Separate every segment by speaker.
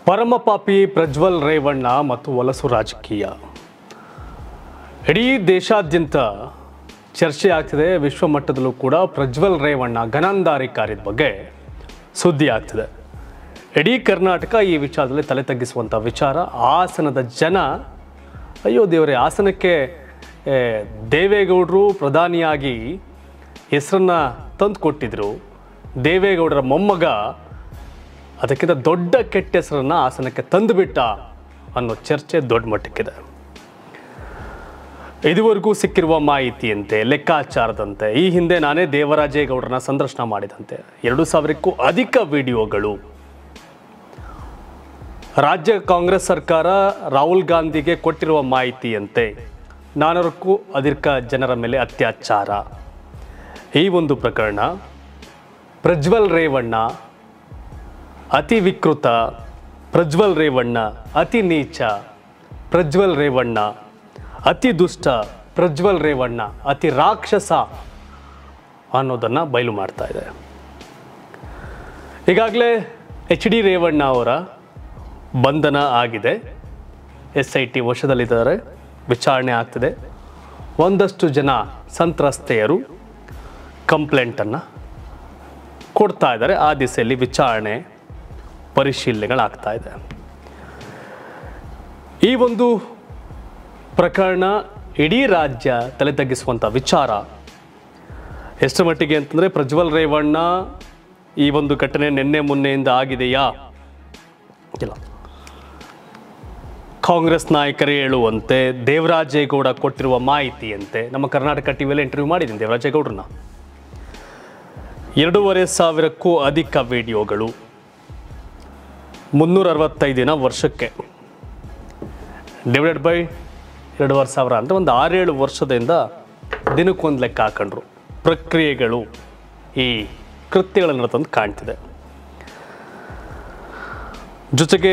Speaker 1: ಪರಮಪಾಪಿ ಪ್ರಜ್ವಲ್ ರೇವಣ್ಣ ಮತ್ತು ವಲಸು ರಾಜಕೀಯ ಇಡೀ ದೇಶಾದ್ಯಂತ ಚರ್ಚೆ ಆಗ್ತಿದೆ ವಿಶ್ವ ಮಟ್ಟದಲ್ಲೂ ಕೂಡ ಪ್ರಜ್ವಲ್ ರೇವಣ್ಣ ಗನಾಂಧಾರಿ ಕಾರ್ಯದ ಬಗ್ಗೆ ಸುದ್ದಿ ಆಗ್ತಿದೆ ಇಡೀ ಕರ್ನಾಟಕ ಈ ವಿಚಾರದಲ್ಲಿ ತಲೆ ತಗ್ಗಿಸುವಂಥ ವಿಚಾರ ಹಾಸನದ ಜನ ಅಯ್ಯೋ ದೇವರೇ ಹಾಸನಕ್ಕೆ ಏ, ದೇವೇಗೌಡರು ಪ್ರಧಾನಿಯಾಗಿ ಹೆಸರನ್ನ ತಂದು ಕೊಟ್ಟಿದ್ರು ದೇವೇಗೌಡರ ಮೊಮ್ಮಗ ಅದಕ್ಕಿಂತ ದೊಡ್ಡ ಕೆಟ್ಟ ಹೆಸರನ್ನ ಹಾಸನಕ್ಕೆ ತಂದುಬಿಟ್ಟ ಅನ್ನೋ ಚರ್ಚೆ ದೊಡ್ಡ ಮಟ್ಟಕ್ಕಿದೆ ಇದುವರೆಗೂ ಸಿಕ್ಕಿರುವ ಮಾಹಿತಿಯಂತೆ ಲೆಕ್ಕಾಚಾರದಂತೆ ಈ ಹಿಂದೆ ನಾನೇ ದೇವರಾಜೇಗೌಡರನ್ನ ಸಂದರ್ಶನ ಮಾಡಿದಂತೆ ಎರಡು ಸಾವಿರಕ್ಕೂ ಅಧಿಕ ವಿಡಿಯೋಗಳು ರಾಜ್ಯ ಕಾಂಗ್ರೆಸ್ ಸರ್ಕಾರ ರಾಹುಲ್ ಗಾಂಧಿಗೆ ಕೊಟ್ಟಿರುವ ಮಾಹಿತಿಯಂತೆ ನಾನೂರಕ್ಕೂ ಅಧಿಕ ಜನರ ಮೇಲೆ ಅತ್ಯಾಚಾರ ಈ ಒಂದು ಪ್ರಕರಣ ಪ್ರಜ್ವಲ್ ರೇವಣ್ಣ ಅತಿ ವಿಕೃತ ಪ್ರಜ್ವಲ್ ರೇವಣ್ಣ ಅತಿ ನೀಚ ಪ್ರಜ್ವಲ್ ರೇವಣ್ಣ ಅತಿ ದುಷ್ಟ ಪ್ರಜ್ವಲ್ ರೇವಣ್ಣ ಅತಿ ರಾಕ್ಷಸ ಅನ್ನೋದನ್ನು ಬಯಲು ಮಾಡ್ತಾ ಇದೆ ಈಗಾಗಲೇ ಎಚ್ ಡಿ ರೇವಣ್ಣ ಅವರ ಬಂಧನ ಆಗಿದೆ ಎಸ್ ಐ ಟಿ ವಶದಲ್ಲಿದ್ದಾರೆ ವಿಚಾರಣೆ ಆಗ್ತಿದೆ ಒಂದಷ್ಟು ಜನ ಸಂತ್ರಸ್ತೆಯರು ಕಂಪ್ಲೇಂಟನ್ನು ಕೊಡ್ತಾ ಇದ್ದಾರೆ ಆ ದಿಸೆಯಲ್ಲಿ ವಿಚಾರಣೆ ಪರಿಶೀಲನೆಗಳಾಗ್ತಾ ಇದೆ ಈ ಒಂದು ಪ್ರಕರಣ ಇಡೀ ರಾಜ್ಯ ತಲೆ ತಗ್ಗಿಸುವಂಥ ವಿಚಾರ ಎಷ್ಟರ ಮಟ್ಟಿಗೆ ಅಂತಂದರೆ ಪ್ರಜ್ವಲ್ ರೇವಣ್ಣ ಈ ಒಂದು ಘಟನೆ ನಿನ್ನೆ ಮೊನ್ನೆಯಿಂದ ಆಗಿದೆಯಾ ಇಲ್ಲ ಕಾಂಗ್ರೆಸ್ ನಾಯಕರೇ ಹೇಳುವಂತೆ ದೇವರಾಜೇಗೌಡ ಕೊಟ್ಟಿರುವ ಮಾಹಿತಿಯಂತೆ ನಮ್ಮ ಕರ್ನಾಟಕ ಟಿವಿಯಲ್ಲಿ ಇಂಟರ್ವ್ಯೂ ಮಾಡಿದ್ದೀನಿ ದೇವರಾಜೇಗೌಡರನ್ನ ಎರಡೂವರೆ ಸಾವಿರಕ್ಕೂ ಅಧಿಕ ವಿಡಿಯೋಗಳು ಮುನ್ನೂರ ಅರವತ್ತೈದು ದಿನ ವರ್ಷಕ್ಕೆ ಡಿವೈಡೆಡ್ ಬೈ ಎರಡೂವರೆ ಸಾವಿರ ಅಂದರೆ ಒಂದು ಆರೇಳು ವರ್ಷದಿಂದ ದಿನಕ್ಕೊಂದು ಲೆಕ್ಕ ಹಾಕೊಂಡ್ರು ಪ್ರಕ್ರಿಯೆಗಳು ಈ ಕೃತ್ಯಗಳನ್ನು ತಂದು ಕಾಣ್ತಿದೆ ಜೊತೆಗೆ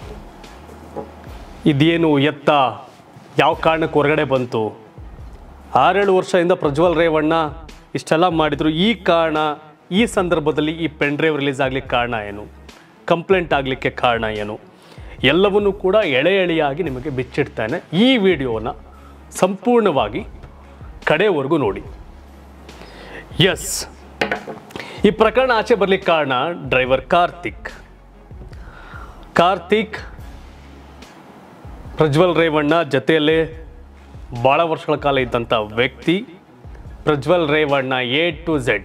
Speaker 1: ಇದೇನು ಎತ್ತ ಯಾವ ಕಾರಣಕ್ಕೆ ಹೊರಗಡೆ ಬಂತು ಆರೇಳು ವರ್ಷದಿಂದ ಪ್ರಜ್ವಲ್ ರೇವಣ್ಣ ಇಷ್ಟೆಲ್ಲ ಮಾಡಿದ್ರು ಈ ಕಾರಣ ಈ ಸಂದರ್ಭದಲ್ಲಿ ಈ ಪೆನ್ ಡ್ರೈವ್ ರಿಲೀಸ್ ಆಗ್ಲಿಕ್ಕೆ ಕಾರಣ ಏನು ಕಂಪ್ಲೇಂಟ್ ಆಗಲಿಕ್ಕೆ ಕಾರಣ ಏನು ಎಲ್ಲವನ್ನೂ ಕೂಡ ಎಳೆ ಎಳೆಯಾಗಿ ನಿಮಗೆ ಬಿಚ್ಚಿಡ್ತಾನೆ ಈ ವಿಡಿಯೋನ ಸಂಪೂರ್ಣವಾಗಿ ಕಡೆವರೆಗೂ ನೋಡಿ ಎಸ್ ಈ ಪ್ರಕರಣ ಆಚೆ ಬರ್ಲಿಕ್ಕೆ ಕಾರಣ ಡ್ರೈವರ್ ಕಾರ್ತಿಕ್ ಕಾರ್ತಿಕ್ ಪ್ರಜ್ವಲ್ ರೇವಣ್ಣ ಜೊತೆಯಲ್ಲೇ ಭಾಳ ವರ್ಷಗಳ ಕಾಲ ಇದ್ದಂಥ ವ್ಯಕ್ತಿ Prajwal Revanna A to Z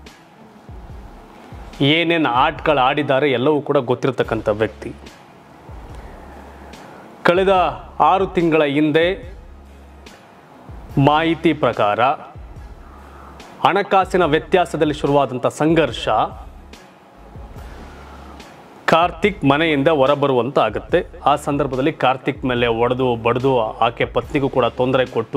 Speaker 1: ಏನೇನು ಆಟಗಳು ಆಡಿದ್ದಾರೆ ಎಲ್ಲವೂ ಕೂಡ ಗೊತ್ತಿರತಕ್ಕಂಥ ವ್ಯಕ್ತಿ ಕಳೆದ ಆರು ತಿಂಗಳ ಹಿಂದೆ ಮಾಹಿತಿ ಪ್ರಕಾರ ಹಣಕಾಸಿನ ವ್ಯತ್ಯಾಸದಲ್ಲಿ ಶುರುವಾದಂಥ ಸಂಘರ್ಷ ಕಾರ್ತಿಕ್ ಮನೆಯಿಂದ ಹೊರಬರುವಂತ ಆಗುತ್ತೆ ಆ ಸಂದರ್ಭದಲ್ಲಿ ಕಾರ್ತಿಕ್ ಮೇಲೆ ಒಡೆದು ಬಡಿದು ಆಕೆ ಪತ್ನಿಗೂ ಕೂಡ ತೊಂದರೆ ಕೊಟ್ಟು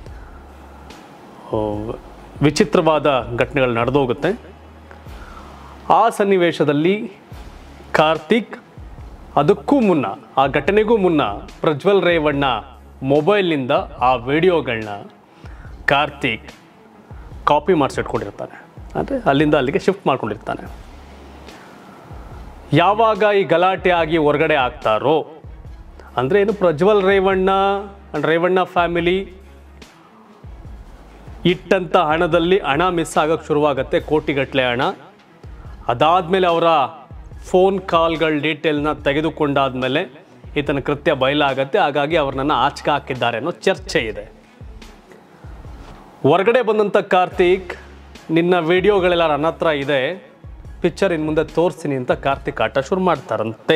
Speaker 1: ಆ, ವಿಚಿತ್ರವಾದ ಘಟನೆಗಳು ನಡೆದೋಗುತ್ತೆ ಆ ಸನ್ನಿವೇಶದಲ್ಲಿ ಕಾರ್ತಿಕ್ ಅದಕ್ಕೂ ಮುನ್ನ ಆ ಘಟನೆಗೂ ಮುನ್ನ ಪ್ರಜ್ವಲ್ ರೇವಣ್ಣ ಮೊಬೈಲ್ನಿಂದ ಆ ವಿಡಿಯೋಗಳನ್ನ ಕಾರ್ತಿಕ್ ಕಾಪಿ ಮಾಡಿಸಿಟ್ಕೊಂಡಿರ್ತಾನೆ ಅಂದರೆ ಅಲ್ಲಿಂದ ಅಲ್ಲಿಗೆ ಶಿಫ್ಟ್ ಮಾಡ್ಕೊಂಡಿರ್ತಾನೆ ಯಾವಾಗ ಈ ಗಲಾಟೆ ಆಗಿ ಹೊರಗಡೆ ಆಗ್ತಾರೋ ಅಂದರೆ ಏನು ಪ್ರಜ್ವಲ್ ರೇವಣ್ಣ and ರೇವಣ್ಣ ಫ್ಯಾಮಿಲಿ ಇಟ್ಟಂಥ ಹಣದಲ್ಲಿ ಹಣ ಮಿಸ್ ಆಗೋಕ್ಕೆ ಶುರುವಾಗುತ್ತೆ ಕೋಟಿಗಟ್ಟಲೆ ಹಣ ಅದಾದಮೇಲೆ ಅವರ ಫೋನ್ ಕಾಲ್ಗಳ ಡೀಟೇಲ್ನ ತೆಗೆದುಕೊಂಡಾದ್ಮೇಲೆ ಈತನ ಕೃತ್ಯ ಬಯಲಾಗತ್ತೆ ಹಾಗಾಗಿ ಅವ್ರನ್ನ ಆಚೆ ಹಾಕಿದ್ದಾರೆ ಅನ್ನೋ ಚರ್ಚೆ ಇದೆ ಹೊರಗಡೆ ಬಂದಂಥ ಕಾರ್ತಿಕ್ ನಿನ್ನ ವಿಡಿಯೋಗಳೆಲ್ಲ ನನ್ನ ಹತ್ರ ಇದೆ ಪಿಕ್ಚರ್ ಇನ್ನು ಮುಂದೆ ತೋರಿಸ್ತೀನಿ ಅಂತ ಕಾರ್ತಿಕ್ ಆಟ ಶುರು ಮಾಡ್ತಾರಂತೆ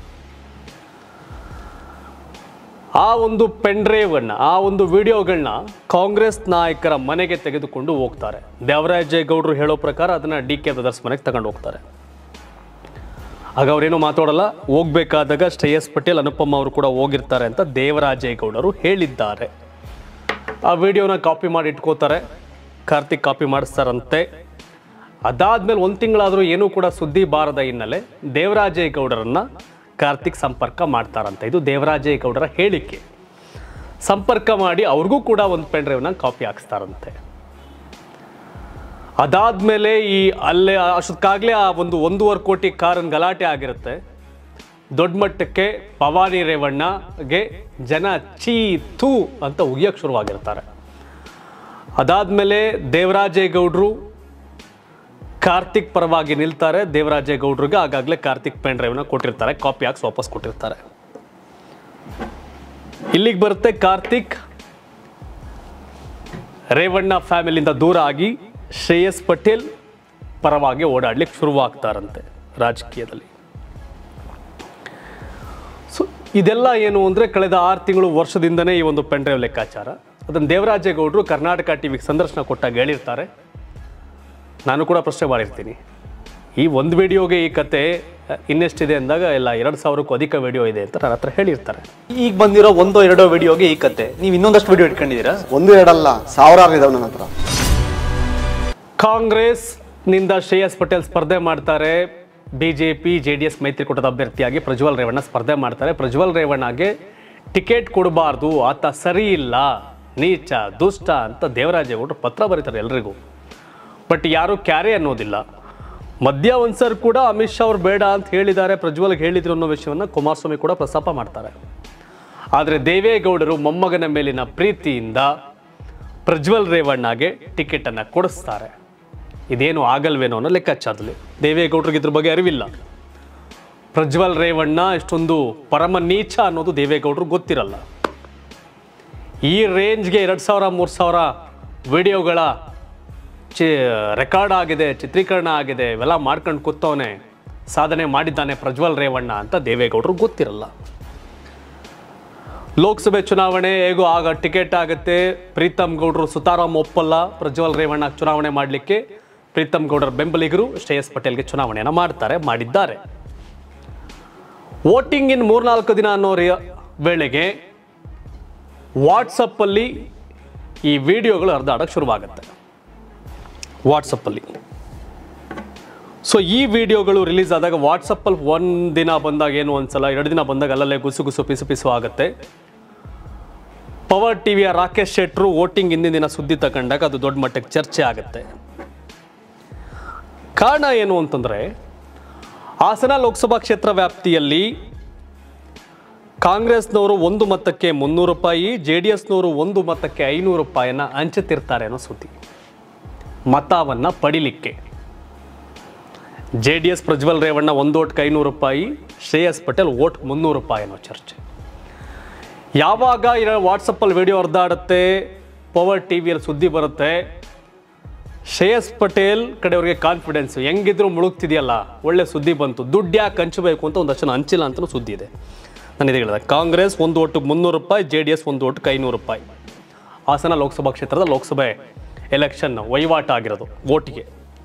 Speaker 1: ಆ ಒಂದು ಪೆನ್ ಡ್ರೈವನ್ನ ಆ ಒಂದು ವಿಡಿಯೋಗಳನ್ನ ಕಾಂಗ್ರೆಸ್ ನಾಯಕರ ಮನೆಗೆ ತೆಗೆದುಕೊಂಡು ಹೋಗ್ತಾರೆ ದೇವರಾಜೇಗೌಡರು ಹೇಳೋ ಪ್ರಕಾರ ಅದನ್ನ ಡಿ ಕೆ ಬ್ರದರ್ಸ್ ಮನೆಗೆ ತಗೊಂಡು ಹೋಗ್ತಾರೆ ಆಗ ಅವ್ರೇನು ಮಾತಾಡಲ್ಲ ಹೋಗ್ಬೇಕಾದಾಗ ಶ್ರೇಯಸ್ ಪಟೇಲ್ ಅನುಪಮ ಅವರು ಕೂಡ ಹೋಗಿರ್ತಾರೆ ಅಂತ ದೇವರಾಜೇಗೌಡರು ಹೇಳಿದ್ದಾರೆ ಆ ವಿಡಿಯೋನ ಕಾಪಿ ಮಾಡಿ ಇಟ್ಕೋತಾರೆ ಕಾರ್ತಿಕ್ ಕಾಪಿ ಮಾಡಿಸ್ತಾರಂತೆ ಅದಾದ್ಮೇಲೆ ಒಂದು ತಿಂಗಳಾದರೂ ಏನೂ ಕೂಡ ಸುದ್ದಿ ಬಾರದ ಹಿನ್ನೆಲೆ ದೇವರಾಜೇಗೌಡರನ್ನ ಕಾರ್ತಿಕ್ ಸಂಪರ್ಕ ಮಾಡ್ತಾರಂತೆ ಇದು ದೇವರಾಜೇಗೌಡರ ಹೇಳಿಕೆ ಸಂಪರ್ಕ ಮಾಡಿ ಅವ್ರಿಗೂ ಕೂಡ ಒಂದು ಪೆನ್ ಡ್ರೈವ್ನ ಕಾಪಿ ಹಾಕ್ಸ್ತಾರಂತೆ ಅದಾದ್ಮೇಲೆ ಈ ಅಲ್ಲೇ ಅಷ್ಟಕ್ಕಾಗಲೇ ಆ ಒಂದು ಒಂದೂವರೆ ಕೋಟಿ ಕಾರನ್ ಗಲಾಟೆ ಆಗಿರುತ್ತೆ ದೊಡ್ಡ ಮಟ್ಟಕ್ಕೆ ಭವಾನಿ ರೇವಣ್ಣಗೆ ಜನ ಚೀ ಥೂ ಅಂತ ಉಗಿಯಕ್ಕೆ ಶುರುವಾಗಿರ್ತಾರೆ ಅದಾದಮೇಲೆ ದೇವರಾಜೇಗೌಡರು ಕಾರ್ತಿಕ್ ಪರವಾಗಿ ನಿಲ್ತಾರೆ ದೇವರಾಜೇಗೌಡ್ರಿಗೆ ಆಗಾಗಲೇ ಕಾರ್ತಿಕ್ ಪೆನ್ ಡ್ರೈವ್ನ ಕೊಟ್ಟಿರ್ತಾರೆ ಕಾಪಿ ಹಾಕ್ಸಿ ವಾಪಸ್ ಕೊಟ್ಟಿರ್ತಾರೆ ಇಲ್ಲಿಗೆ ಬರುತ್ತೆ ಕಾರ್ತಿಕ್ ರೇವಣ್ಣ ಫ್ಯಾಮಿಲಿಯಿಂದ ದೂರ ಆಗಿ ಶ್ರೇಯಸ್ ಪಟೇಲ್ ಪರವಾಗಿ ಓಡಾಡ್ಲಿಕ್ಕೆ ಶುರುವಾಗ್ತಾರಂತೆ ರಾಜಕೀಯದಲ್ಲಿ ಸೊ ಇದೆಲ್ಲ ಏನು ಅಂದರೆ ಕಳೆದ ಆರು ತಿಂಗಳು ವರ್ಷದಿಂದನೇ ಈ ಒಂದು ಪೆನ್ ಡ್ರೈವ್ ಲೆಕ್ಕಾಚಾರ ಅದನ್ನು ದೇವರಾಜೇಗೌಡರು ಕರ್ನಾಟಕ ಟಿವಿಗೆ ಸಂದರ್ಶನ ಕೊಟ್ಟಾಗ ಹೇಳಿರ್ತಾರೆ ನಾನು ಕೂಡ ಪ್ರಶ್ನೆ ಮಾಡಿರ್ತೀನಿ ಈ ಒಂದು ವಿಡಿಯೋಗೆ ಈ ಕತೆ ಇನ್ನೆಷ್ಟಿದೆ ಅಂದಾಗ ಎಲ್ಲ ಎರಡು ಸಾವಿರಕ್ಕೂ ಅಧಿಕ ವಿಡಿಯೋ ಇದೆ ಅಂತ ನನ್ನ ಹತ್ರ ಹೇಳಿರ್ತಾರೆ
Speaker 2: ಈಗ ಬಂದಿರೋ ಒಂದೋ ಎರಡೋ ವಿಡಿಯೋಗೆ ಈ ಕತೆ ನೀವು ಇನ್ನೊಂದಷ್ಟು ವಿಡಿಯೋ ಇಟ್ಕೊಂಡಿದ್ದೀರಾ
Speaker 3: ಒಂದು ಎರಡಲ್ಲ ಸಾವಿರಾರು ಇದಾವೆ ನನ್ನ ಹತ್ರ
Speaker 1: ಕಾಂಗ್ರೆಸ್ ನಿಂದ ಶ್ರೇಯಸ್ ಪಟೇಲ್ ಸ್ಪರ್ಧೆ ಮಾಡ್ತಾರೆ ಬಿಜೆಪಿ ಜೆ ಡಿ ಎಸ್ ಮೈತ್ರಿಕೂಟದ ಅಭ್ಯರ್ಥಿಯಾಗಿ ಪ್ರಜ್ವಲ್ ರೇವಣ್ಣ ಸ್ಪರ್ಧೆ ಮಾಡ್ತಾರೆ ಪ್ರಜ್ವಲ್ ರೇವಣ್ಣಗೆ ಟಿಕೆಟ್ ಕೊಡಬಾರ್ದು ಆತ ಸರಿ ಇಲ್ಲ ನೀಚ ದುಷ್ಟ ಅಂತ ದೇವರಾಜೇಗೌಡರು ಪತ್ರ ಬರೀತಾರೆ ಎಲ್ರಿಗೂ ಬಟ್ ಯಾರು ಕ್ಯಾರೆ ಅನ್ನೋದಿಲ್ಲ ಮಧ್ಯ ಒಂದ್ಸರ್ ಕೂಡ ಅಮಿತ್ ಶಾ ಅವ್ರು ಬೇಡ ಅಂತ ಹೇಳಿದ್ದಾರೆ ಪ್ರಜ್ವಲ್ಗೆ ಹೇಳಿದ್ರು ಅನ್ನೋ ವಿಷಯವನ್ನು ಕುಮಾರಸ್ವಾಮಿ ಕೂಡ ಪ್ರಸ್ತಾಪ ಮಾಡ್ತಾರೆ ಆದರೆ ದೇವೇಗೌಡರು ಮೊಮ್ಮಗನ ಮೇಲಿನ ಪ್ರೀತಿಯಿಂದ ಪ್ರಜ್ವಲ್ ರೇವಣ್ಣಗೆ ಟಿಕೆಟನ್ನು ಕೊಡಿಸ್ತಾರೆ ಇದೇನು ಆಗಲ್ವೇನೋ ಅನ್ನೋ ಲೆಕ್ಕಾಚಾರದಲ್ಲಿ ದೇವೇಗೌಡರಿಗೆ ಇದ್ರ ಬಗ್ಗೆ ಅರಿವಿಲ್ಲ ಪ್ರಜ್ವಲ್ ರೇವಣ್ಣ ಇಷ್ಟೊಂದು ಪರಮ ನೀಚ ಅನ್ನೋದು ದೇವೇಗೌಡರು ಗೊತ್ತಿರಲ್ಲ ಈ ರೇಂಜ್ಗೆ ಎರಡು ಸಾವಿರ ಮೂರು ಸಾವಿರ ವಿಡಿಯೋಗಳ ಚಿ ರೆಕಾರ್ಡ್ ಆಗಿದೆ ಚಿತ್ರೀಕರಣ ಆಗಿದೆ ಇವೆಲ್ಲ ಮಾಡ್ಕೊಂಡು ಕೂತವನೆ ಸಾಧನೆ ಮಾಡಿದ್ದಾನೆ ಪ್ರಜ್ವಲ್ ರೇವಣ್ಣ ಅಂತ ದೇವೇಗೌಡರು ಗೊತ್ತಿರಲ್ಲ ಲೋಕಸಭೆ ಚುನಾವಣೆ ಹೇಗೂ ಆಗ ಟಿಕೆಟ್ ಆಗುತ್ತೆ ಪ್ರೀತಮ್ ಗೌಡರು ಸುತಾರಾಮ್ ಒಪ್ಪಲ್ಲ ಪ್ರಜ್ವಲ್ ರೇವಣ್ಣ ಚುನಾವಣೆ ಮಾಡಲಿಕ್ಕೆ ಪ್ರೀತಮ್ ಗೌಡರ ಬೆಂಬಲಿಗರು ಶ್ರೇಯಸ್ ಪಟೇಲ್ಗೆ ಚುನಾವಣೆಯನ್ನು ಮಾಡ್ತಾರೆ ಮಾಡಿದ್ದಾರೆ ವೋಟಿಂಗ್ ಇನ್ ಮೂರ್ನಾಲ್ಕು ದಿನ ಅನ್ನೋ ರಿ- ವೇಳೆಗೆ ವಾಟ್ಸಪ್ಪಲ್ಲಿ ಈ ವಿಡಿಯೋಗಳು ಹರಿದಾಡಕ್ಕೆ ಶುರುವಾಗುತ್ತೆ ವಾಟ್ಸಪ್ಪಲ್ಲಿ ಸೊ ಈ ವಿಡಿಯೋಗಳು ರಿಲೀಸ್ ಆದಾಗ ವಾಟ್ಸಪ್ಪಲ್ಲಿ ಒಂದು ದಿನ ಬಂದಾಗ ಏನು ಒಂದ್ಸಲ ಎರಡು ದಿನ ಬಂದಾಗ ಅಲ್ಲಲ್ಲೇ ಗುಸು ಗುಸು ಪಿಸು ಪಿಸು ಆಗುತ್ತೆ ಪವರ್ ಟಿವಿಯ ರಾಕೇಶ್ ಶೆಟ್ರು ವೋಟಿಂಗ್ ಹಿಂದಿನ ದಿನ ಸುದ್ದಿ ತಗೊಂಡಾಗ ಅದು ದೊಡ್ಡ ಮಟ್ಟಕ್ಕೆ ಚರ್ಚೆ ಆಗುತ್ತೆ ಕಾರಣ ಏನು ಅಂತಂದರೆ ಹಾಸನ ಲೋಕಸಭಾ ಕ್ಷೇತ್ರ ವ್ಯಾಪ್ತಿಯಲ್ಲಿ ಕಾಂಗ್ರೆಸ್ನವರು ಒಂದು ಮತಕ್ಕೆ ಮುನ್ನೂರು ರೂಪಾಯಿ ಜೆ ಡಿ ಎಸ್ನವರು ಒಂದು ಮತಕ್ಕೆ ಐನೂರು ರೂಪಾಯಿನ ಹಂಚುತ್ತಿರ್ತಾರೆ ಅನ್ನೋ ಸುದ್ದಿ ಮತವನ್ನು ಪಡಿಲಿಕ್ಕೆ J D S Prajwal Revanna ಒಂದು ಓಟ್ಗೆ ಐನೂರು ರೂಪಾಯಿ ಶ್ರೇಯಸ್ ಪಟೇಲ್ ಓಟ್ ಮುನ್ನೂರು ರೂಪಾಯಿ ಅನ್ನೋ ಚರ್ಚೆ ಯಾವಾಗ ಇರೋ ವಾಟ್ಸಪ್ಪಲ್ಲಿ ವಿಡಿಯೋ ಹರಿದಾಡುತ್ತೆ ಪವರ್ ಟಿ ವಿಯಲ್ಲಿ ಸುದ್ದಿ ಬರುತ್ತೆ ಶ್ರೇಯಸ್ ಪಟೇಲ್ ಕಡೆಯವ್ರಿಗೆ ಕಾನ್ಫಿಡೆನ್ಸ್ ಹೆಂಗಿದ್ರು ಮುಳುಗ್ತಿದೆಯಲ್ಲ ಒಳ್ಳೆ ಸುದ್ದಿ ಬಂತು ದುಡ್ಡು ಯಾಕೆ ಹಂಚಬೇಕು ಅಂತ ಒಂದಷ್ಟು ಜನ ಹಂಚಿಲ್ಲ ಅಂತಲೂ ಸುದ್ದಿ ಇದೆ ನಾನು ಇದು ಹೇಳಿದೆ ಕಾಂಗ್ರೆಸ್ ಒಂದು ಓಟಿಗೆ ಮುನ್ನೂರು ರೂಪಾಯಿ ಜೆ ಡಿ ಎಸ್ ಒಂದು ಓಟಿಗೆ ಐನೂರು ರೂಪಾಯಿ ಹಾಸನ ಲೋಕಸಭಾ ಕ್ಷೇತ್ರದ ಲೋಕಸಭೆ ಎಲೆಕ್ಷನ್ ವಹಿವಾಟು ಆಗಿರೋದು ಓಟಿಗೆ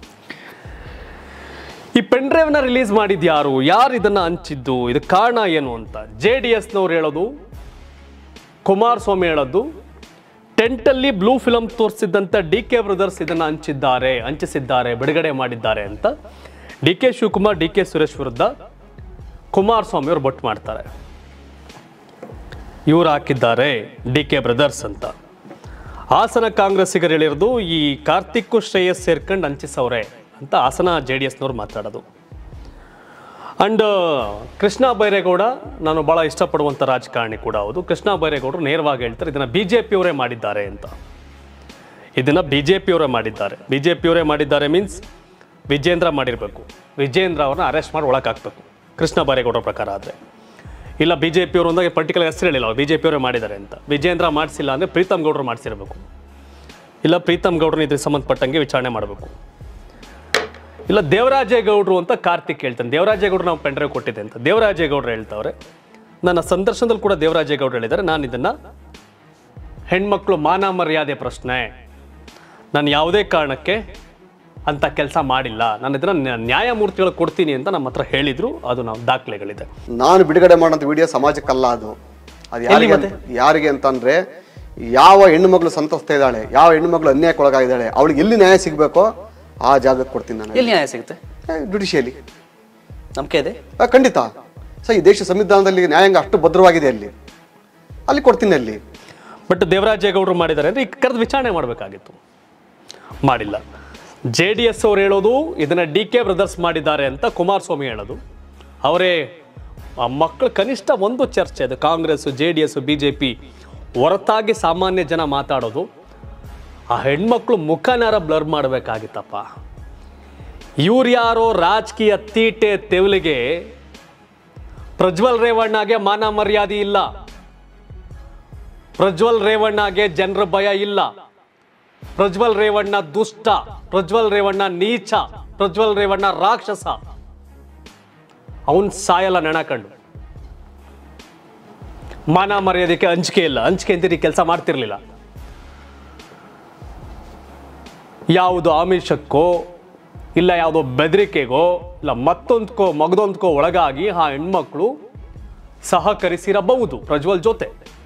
Speaker 1: ಈ ಪೆನ್ ಡ್ರೈವ್ನ ರಿಲೀಸ್ ಮಾಡಿದ್ದು ಯಾರು ಯಾರು ಇದನ್ನ ಹಂಚಿದ್ದು ಇದಕ್ಕೆ ಕಾರಣ ಏನು ಅಂತ ಜೆ ಡಿ ಎಸ್ನವ್ರು ಹೇಳೋದು ಕುಮಾರಸ್ವಾಮಿ ಹೇಳೋದು ಟೆಂಟಲ್ಲಿ ಬ್ಲೂ ಫಿಲಮ್ ತೋರಿಸಿದ್ದಂಥ ಡಿ ಕೆ ಬ್ರದರ್ಸ್ ಇದನ್ನು ಹಂಚಿದ್ದಾರೆ ಹಂಚಿಸಿದ್ದಾರೆ ಬಿಡುಗಡೆ ಮಾಡಿದ್ದಾರೆ ಅಂತ D K Shivakumar D K Suresh ವಿರುದ್ಧ ಕುಮಾರಸ್ವಾಮಿ ಅವರು ಬೊಟ್ಟು ಮಾಡ್ತಾರೆ ಇವ್ರು ಹಾಕಿದ್ದಾರೆ ಡಿ ಕೆ ಬ್ರದರ್ಸ್ ಅಂತ ಹಾಸನ ಕಾಂಗ್ರೆಸ್ಸಿಗರು ಹೇಳಿರೋದು ಈ ಕಾರ್ತಿಕ್ಕು ಶ್ರೇಯಸ್ ಸೇರ್ಕೊಂಡು ಹಂಚಿಸವ್ರೆ ಅಂತ ಹಾಸನ ಜೆ ಡಿ ಎಸ್ನವ್ರು ಮಾತಾಡೋದು ಅಂಡ್ ಕೃಷ್ಣ ಬೈರೇಗೌಡ ನಾನು ಭಾಳ ಇಷ್ಟಪಡುವಂಥ ರಾಜಕಾರಣಿ ಕೂಡ ಹೌದು ಕೃಷ್ಣ ಬೈರೇಗೌಡರು ನೇರವಾಗಿ ಹೇಳ್ತಾರೆ ಇದನ್ನು ಬಿ ಜೆ ಪಿಯವರೇ ಮಾಡಿದ್ದಾರೆ ಅಂತ ಇದನ್ನು ಬಿ ಜೆ ಪಿಯವರೇ ಮಾಡಿದ್ದಾರೆ ಬಿ ಜೆ ಪಿಯವರೇ ಮಾಡಿದ್ದಾರೆ ಮೀನ್ಸ್ ವಿಜೇಂದ್ರ ಮಾಡಿರಬೇಕು ವಿಜೇಂದ್ರ ಅವ್ರನ್ನ ಅರೆಸ್ಟ್ ಮಾಡಿ ಒಳಗೆ ಹಾಕಬೇಕು ಕೃಷ್ಣ ಬೈರೇಗೌಡರ ಪ್ರಕಾರ ಆದರೆ ಇಲ್ಲ ಬಿ ಜೆ ಪಿಯವರು ಅಂದಾಗ ಪರ್ಟಿಕ್ಯುಲರ್ ಹೆಸರು ಹೇಳಿಲ್ಲ ಬಿ ಜೆ ಪಿಯವರೇ ಮಾಡಿದ್ದಾರೆ ಅಂತ ವಿಜೇಂದ್ರ ಮಾಡಿಸಿಲ್ಲ ಅಂದರೆ ಪ್ರೀತಮ್ ಗೌಡರು ಮಾಡಿಸಿರಬೇಕು ಇಲ್ಲ ಪ್ರೀತಮ್ ಗೌಡ್ರನ್ನ ಇದ್ರಿಗೆ ಸಂಬಂಧಪಟ್ಟಂಗೆ ವಿಚಾರಣೆ ಮಾಡಬೇಕು ಇಲ್ಲ ದೇವರಾಜೇಗೌಡರು ಅಂತ ಕಾರ್ತಿಕ್ ಹೇಳ್ತಾನೆ ದೇವರಾಜೇಗೌಡರು ನಾವು ಪೆಂಡ್ರೈವ್ ಕೊಟ್ಟಿದ್ದೆ ಅಂತ ದೇವರಾಜೇಗೌಡರು ಹೇಳ್ತಾವ್ರೆ ನನ್ನ ಸಂದರ್ಶನದಲ್ಲಿ ಕೂಡ ದೇವರಾಜೇಗೌಡರು ಹೇಳಿದ್ದಾರೆ ನಾನು ಇದನ್ನು ಹೆಣ್ಮಕ್ಳು ಮಾನ ಮರ್ಯಾದೆ ಪ್ರಶ್ನೆ ನಾನು ಯಾವುದೇ ಕಾರಣಕ್ಕೆ ಅಂತ ಕೆಲಸ ಮಾಡಿಲ್ಲ ನಾನು ಇದನ್ನು ನ್ಯಾಯಮೂರ್ತಿಗಳು ಕೊಡ್ತೀನಿ ಅಂತ ನಮ್ಮ ಹತ್ರ ಹೇಳಿದ್ರು ಅದು ನಾವು ದಾಖಲೆಗಳಿದೆ
Speaker 3: ನಾನು ಬಿಡುಗಡೆ ಮಾಡೋಂಥ ವಿಡಿಯೋ ಸಮಾಜಕ್ಕಲ್ಲ ಅದು ಅದು ಯಾರಿಗೆ
Speaker 2: ಮತ್ತೆ?
Speaker 3: ಅಂತ- ಯಾರಿಗೆ ಅಂತಂದ್ರೆ ಯಾವ ಹೆಣ್ಣು ಮಗಳು ಸಂತೋಷ ಇದ್ದಾಳೆ ಯಾವ ಹೆಣ್ಣು ಮಗಳು ಅನ್ಯಾಯಕ್ಕೊಳಗಾಗಿದ್ದಾಳೆ ಅವಳಿಗೆ ಎಲ್ಲಿ ನ್ಯಾಯ ಸಿಗಬೇಕೋ ಆ ಜಾಗಕ್ಕೆ ಕೊಡ್ತೀನಿ ನಾನು
Speaker 2: ಎಲ್ಲಿ ನ್ಯಾಯ ಸಿಗುತ್ತೆ
Speaker 3: ಜುಡಿಷಿಯಲಿ
Speaker 2: ನಂಬಿಕೆ ಇದೆ
Speaker 3: ಖಂಡಿತ ಸೊ ಈ ದೇಶ ಸಂವಿಧಾನದಲ್ಲಿ ನ್ಯಾಯಾಂಗ ಅಷ್ಟು ಭದ್ರವಾಗಿದೆ ಅಲ್ಲಿ ಅಲ್ಲಿ ಕೊಡ್ತೀನಿ ಅಲ್ಲಿ
Speaker 1: ಬಟ್ ದೇವರಾಜೇಗೌಡರು ಮಾಡಿದ್ದಾರೆ ಅಂದರೆ ಈಗ ಕರೆದು ವಿಚಾರಣೆ ಮಾಡಬೇಕಾಗಿತ್ತು ಮಾಡಿಲ್ಲ ಜೆ ಡಿ ಎಸ್ ಅವ್ರು ಹೇಳೋದು ಇದನ್ನು ಡಿ ಕೆ ಬ್ರದರ್ಸ್ ಮಾಡಿದ್ದಾರೆ ಅಂತ ಕುಮಾರಸ್ವಾಮಿ ಹೇಳೋದು ಅವರೇ ಆ ಮಕ್ಕಳು ಕನಿಷ್ಠ ಒಂದು ಚರ್ಚೆ ಅದು Congress J D S B J P ಹೊರತಾಗಿ ಸಾಮಾನ್ಯ ಜನ ಮಾತಾಡೋದು ಆ ಹೆಣ್ಮಕ್ಳು ಮುಖನಾರ ಬ್ಲರ್ ಮಾಡಬೇಕಾಗಿತ್ತಪ್ಪ ಇವ್ರು ಯಾರೋ ರಾಜಕೀಯ ತೀಟೆ ತೆವಲಿಗೆ ಪ್ರಜ್ವಲ್ ರೇವಣ್ಣಗೆ ಮಾನ ಮರ್ಯಾದೆ ಇಲ್ಲ ಪ್ರಜ್ವಲ್ ರೇವಣ್ಣಗೆ ಜನರ ಭಯ ಇಲ್ಲ ಪ್ರಜ್ವಲ್ ರೇವಣ್ಣ ದುಷ್ಟ ಪ್ರಜ್ವಲ್ ರೇವಣ್ಣ ನೀಚ ಪ್ರಜ್ವಲ್ ರೇವಣ್ಣ ರಾಕ್ಷಸ ಅವನ್ ಸಾಯಲ್ಲ ನೆಣಕಂಡು ಮಾನ ಮರ್ಯಾದಕ್ಕೆ ಅಂಜಿಕೆ ಇಲ್ಲ ಅಂಜಿಕೆ ಅಂತೀರಿ ಕೆಲಸ ಮಾಡ್ತಿರ್ಲಿಲ್ಲ ಯಾವುದು ಆಮಿಷಕ್ಕೋ ಇಲ್ಲ ಯಾವುದೋ ಬೆದರಿಕೆಗೋ ಇಲ್ಲ ಮತ್ತೊಂದ್ಕೋ ಮಗದೊಂದ್ಕೋ ಒಳಗಾಗಿ ಆ ಹೆಣ್ಮಕ್ಳು ಸಹಕರಿಸಿರಬಹುದು ಪ್ರಜ್ವಲ್ ಜೊತೆ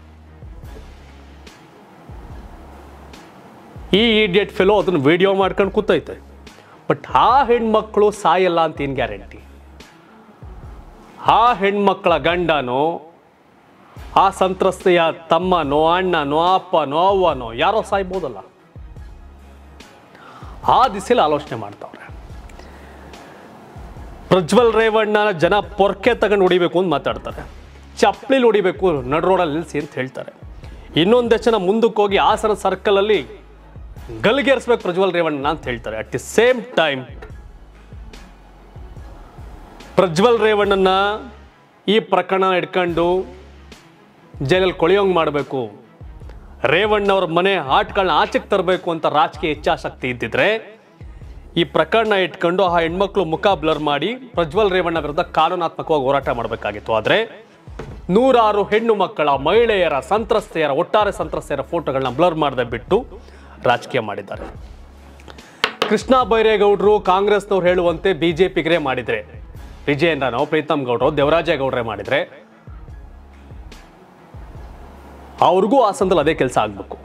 Speaker 1: ಈ ಇಡಿಯಟ್ ಫೆಲೋ ಅದನ್ನ ವಿಡಿಯೋ ಮಾಡ್ಕೊಂಡು ಕೂತೈತೆ ಬಟ್ ಆ ಹೆಣ್ಮಕ್ಳು ಸಾಯಲ್ಲ ಅಂತ ಏನು ಗ್ಯಾರಂಟಿ ಆ ಹೆಣ್ಮಕ್ಳ ಗಂಡನೋ ಆ ಸಂತ್ರಸ್ತೆಯ ತಮ್ಮನೋ ಅಣ್ಣನೋ ಅಪ್ಪನೋ ಅವ್ವನೋ ಯಾರೋ ಸಾಯ್ಬೋದಲ್ಲ ಆ ದಿಸೆಲಿ ಆಲೋಚನೆ ಮಾಡ್ತಾವ್ರೆ ಪ್ರಜ್ವಲ್ ರೇವಣ್ಣನ ಜನ ಪೊರ್ಕೆ ತಗೊಂಡು ಹೊಡಿಬೇಕು ಅಂತ ಮಾತಾಡ್ತಾರೆ ಚಪ್ಪಲಿಲಿ ಹೊಡಿಬೇಕು ನಡ್ ರೋಡಲ್ಲಿ ನಿಲ್ಲಿಸಿ ಅಂತ ಹೇಳ್ತಾರೆ ಇನ್ನೊಂದಷ್ಟು ಜನ ಮುಂದಕ್ಕೆ ಹೋಗಿ ಹಾಸನ ಸರ್ಕಲಲ್ಲಿ ಗಲ್ಗೇರಿಸ್ಬೇಕು ಪ್ರಜ್ವಲ್ ರೇವಣ್ಣ ಅಂತ ಹೇಳ್ತಾರೆ at the same time Prajwal ರೇವಣ್ಣನ ಈ ಪ್ರಕರಣ ಇಟ್ಕೊಂಡು ಜೈಲಲ್ಲಿ ಕೊಳೆಯೋಂಗ್ ಮಾಡಬೇಕು ರೇವಣ್ಣ ಅವ್ರ ಮನೆ ಆಟ್ಗಳನ್ನ ಆಚೆಗೆ ತರಬೇಕು ಅಂತ ರಾಜಕೀಯ ಇಚ್ಛಾಶಕ್ತಿ ಇದ್ದಿದ್ರೆ ಈ ಪ್ರಕರಣ ಇಟ್ಕೊಂಡು ಆ ಹೆಣ್ಮಕ್ಳು ಮುಖ ಬ್ಲರ್ ಮಾಡಿ ಪ್ರಜ್ವಲ್ ರೇವಣ್ಣ ವಿರುದ್ಧ ಕಾನೂನಾತ್ಮಕವಾಗಿ ಹೋರಾಟ ಮಾಡಬೇಕಾಗಿತ್ತು ಆದರೆ ನೂರಾರು ಹೆಣ್ಣು ಮಕ್ಕಳ ಮಹಿಳೆಯರ ಸಂತ್ರಸ್ತೆಯರ ಒಟ್ಟಾರೆ ಸಂತ್ರಸ್ತೆಯರ ಫೋಟೋಗಳನ್ನ ಬ್ಲರ್ ಮಾಡದೆ ಬಿಟ್ಟು ರಾಜಕೀಯ ಮಾಡಿದ್ದಾರೆ ಕೃಷ್ಣ ಬೈರೇಗೌಡರು ಕಾಂಗ್ರೆಸ್ನವ್ರು ಹೇಳುವಂತೆ ಬಿಜೆಪಿಗರೇ ಮಾಡಿದ್ರೆ ವಿಜಯೇಂದ್ರನೋ ಪ್ರೀತಮ್ ಗೌಡ್ರು ದೇವರಾಜೇಗೌಡ್ರೆ ಮಾಡಿದ್ರೆ ಅವ್ರಿಗೂ ಆ ಸಂದಲ್ಲಿ ಅದೇ ಕೆಲಸ ಆಗ್ಬೇಕು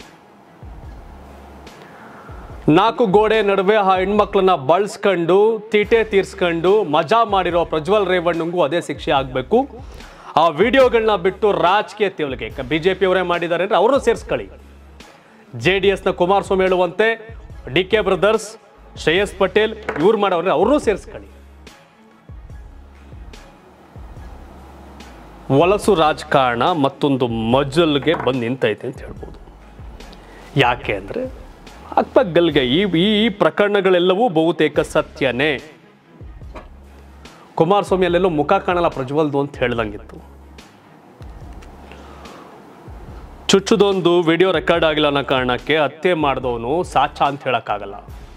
Speaker 1: ನಾಲ್ಕು ಗೋಡೆ ನಡುವೆ ಆ ಹೆಣ್ಮಕ್ಳನ್ನ ಬಳಸ್ಕೊಂಡು ತೀಟೆ ತೀರ್ಸ್ಕೊಂಡು ಮಜಾ ಮಾಡಿರೋ ಪ್ರಜ್ವಲ್ ರೇವಣ್ಣಂಗೂ ಅದೇ ಶಿಕ್ಷೆ ಆಗಬೇಕು ಆ ವಿಡಿಯೋಗಳನ್ನ ಬಿಟ್ಟು ರಾಜಕೀಯ ತಿವಲಿಗೆ ಬಿಜೆಪಿ ಅವರೇ ಮಾಡಿದ್ದಾರೆ ಅಂದ್ರೆ ಅವ್ರನ್ನೂ ಸೇರಿಸ್ಕೊಳ್ಳಿ ಜೆ ಡಿ ಎಸ್ನ ಕುಮಾರಸ್ವಾಮಿ ಹೇಳುವಂತೆ D K brothers Shreyas Patel ಇವ್ರು ಮಾಡೋರೆ ಅವ್ರನ್ನೂ ಸೇರಿಸ್ಕೊಳ್ಳಿ ವಲಸು ರಾಜಕಾರಣ ಮತ್ತೊಂದು ಮಜಲ್ಗೆ ಬಂದು ನಿಂತೈತೆ ಅಂತ ಹೇಳ್ಬೋದು ಯಾಕೆ ಅಂದರೆ ಅಕ್ಕಪಕ್ಕಲ್ಗೆ ಈ ಈ ಈ ಪ್ರಕರಣಗಳೆಲ್ಲವೂ ಬಹುತೇಕ ಸತ್ಯನೇ ಕುಮಾರಸ್ವಾಮಿ ಅಲ್ಲೆಲ್ಲೋ ಮುಖ ಕಾಣಲ್ಲ ಪ್ರಜ್ವಲ್ದು ಅಂತ ಹೇಳ್ದಂಗಿತ್ತು ಚುಚ್ಚುದೊಂದು ವಿಡಿಯೋ ರೆಕಾರ್ಡ್ ಆಗಿಲ್ಲ ಅನ್ನೋ ಕಾರಣಕ್ಕೆ ಹತ್ಯೆ ಮಾಡಿದವನು ಸಾಚ ಅಂತ ಹೇಳಕ್ಕಾಗಲ್ಲ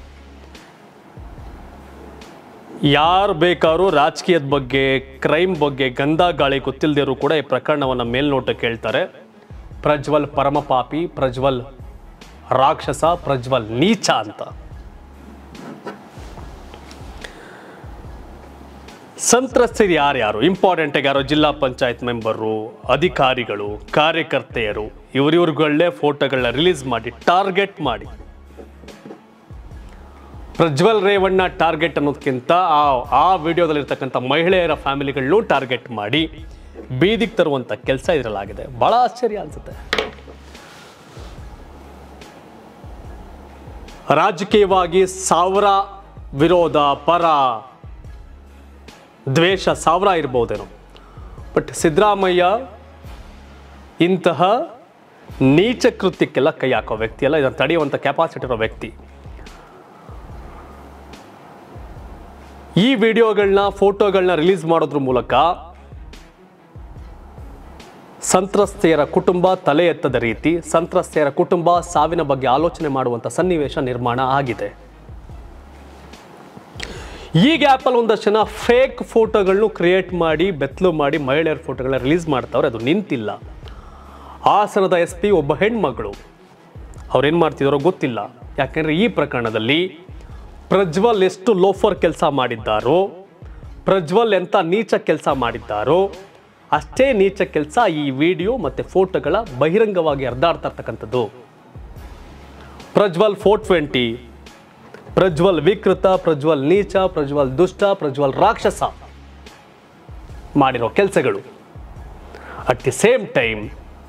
Speaker 1: ಯಾರು ಬೇಕಾದ್ರೂ ರಾಜಕೀಯದ ಬಗ್ಗೆ ಕ್ರೈಮ್ ಬಗ್ಗೆ ಗಂಧ ಗಾಳಿ ಗೊತ್ತಿಲ್ಲದಿರು ಕೂಡ ಈ ಪ್ರಕರಣವನ್ನು ಮೇಲ್ನೋಟಕ್ಕೆ ಹೇಳ್ತಾರೆ ಪ್ರಜ್ವಲ್ ಪರಮಪಾಪಿ ಪ್ರಜ್ವಲ್ ರಾಕ್ಷಸ ಪ್ರಜ್ವಲ್ ನೀಚ ಅಂತ ಸಂತ್ರಸ್ತರು ಯಾರ್ಯಾರು ಇಂಪಾರ್ಟೆಂಟ್ ಯಾರು ಜಿಲ್ಲಾ ಪಂಚಾಯತ್ ಮೆಂಬರು ಅಧಿಕಾರಿಗಳು ಕಾರ್ಯಕರ್ತೆಯರು ಇವರಿವ್ರುಗಳೇ ಫೋಟೋಗಳನ್ನ ರಿಲೀಸ್ ಮಾಡಿ ಟಾರ್ಗೆಟ್ ಮಾಡಿ ಪ್ರಜ್ವಲ್ ರೇವಣ್ಣ ಟಾರ್ಗೆಟ್ ಅನ್ನೋದಕ್ಕಿಂತ ಆ ಆ ವಿಡಿಯೋದಲ್ಲಿರ್ತಕ್ಕಂಥ ಮಹಿಳೆಯರ ಫ್ಯಾಮಿಲಿಗಳನ್ನೂ ಟಾರ್ಗೆಟ್ ಮಾಡಿ ಬೀದಿಗೆ ತರುವಂಥ ಕೆಲಸ ಇದರಲ್ಲಾಗಿದೆ ಬಹಳ ಆಶ್ಚರ್ಯ ಅನ್ಸುತ್ತೆ ರಾಜಕೀಯವಾಗಿ ಸಾವಿರ ವಿರೋಧ ಪರ ದ್ವೇಷ ಸಾವಿರ ಇರ್ಬೋದೇನೋ ಬಟ್ ಸಿದ್ದರಾಮಯ್ಯ ಇಂತಹ ನೀಚ ಕೃತ್ಯಕ್ಕೆಲ್ಲ ಕೈ ಹಾಕೋ ವ್ಯಕ್ತಿ ಅಲ್ಲ ಇದನ್ನು ತಡೆಯುವಂಥ ಕೆಪಾಸಿಟಿ ಇರೋ ವ್ಯಕ್ತಿ ಈ ವಿಡಿಯೋಗಳನ್ನ ಫೋಟೋಗಳನ್ನ ರಿಲೀಸ್ ಮಾಡೋದ್ರ ಮೂಲಕ ಸಂತ್ರಸ್ತೆಯರ ಕುಟುಂಬ ತಲೆ ಎತ್ತದ ರೀತಿ ಸಂತ್ರಸ್ತೆಯರ ಕುಟುಂಬ ಸಾವಿನ ಬಗ್ಗೆ ಆಲೋಚನೆ ಮಾಡುವಂಥ ಸನ್ನಿವೇಶ ನಿರ್ಮಾಣ ಆಗಿದೆ ಈ ಗ್ಯಾಪಲ್ಲಿ ಒಂದಷ್ಟು ಜನ ಫೇಕ್ ಫೋಟೋಗಳನ್ನು ಕ್ರಿಯೇಟ್ ಮಾಡಿ ಬೆತ್ತಲು ಮಾಡಿ ಮಹಿಳೆಯರ ಫೋಟೋಗಳನ್ನ ರಿಲೀಸ್ ಮಾಡ್ತಾವ್ರೆ ಅದು ನಿಂತಿಲ್ಲ ಹಾಸನದ ಎಸ್ ಪಿ ಒಬ್ಬ ಹೆಣ್ಮಗಳು ಅವ್ರೇನು ಮಾಡ್ತಿದಾರೋ ಗೊತ್ತಿಲ್ಲ ಯಾಕೆಂದ್ರೆ ಈ ಪ್ರಕರಣದಲ್ಲಿ ಪ್ರಜ್ವಲ್ ಎಷ್ಟು ಲೋಫರ್ ಕೆಲಸ ಮಾಡಿದ್ದಾರೋ ಪ್ರಜ್ವಲ್ ಎಂಥ ನೀಚ ಕೆಲಸ ಮಾಡಿದ್ದಾರೋ ಅಷ್ಟೇ ನೀಚ ಕೆಲಸ ಈ ವಿಡಿಯೋ ಮತ್ತು ಫೋಟೋಗಳ ಬಹಿರಂಗವಾಗಿ ಹರಿದಾಡ್ತಾ ಇರ್ತಕ್ಕಂಥದ್ದು ಪ್ರಜ್ವಲ್ ಫೋರ್ ಟ್ವೆಂಟಿ ಪ್ರಜ್ವಲ್ ವಿಕೃತ ಪ್ರಜ್ವಲ್ ನೀಚ ಪ್ರಜ್ವಲ್ ದುಷ್ಟ ಪ್ರಜ್ವಲ್ ರಾಕ್ಷಸ ಮಾಡಿರೋ ಕೆಲಸಗಳು ಅಟ್ ದಿ ಸೇಮ್ ಟೈಮ್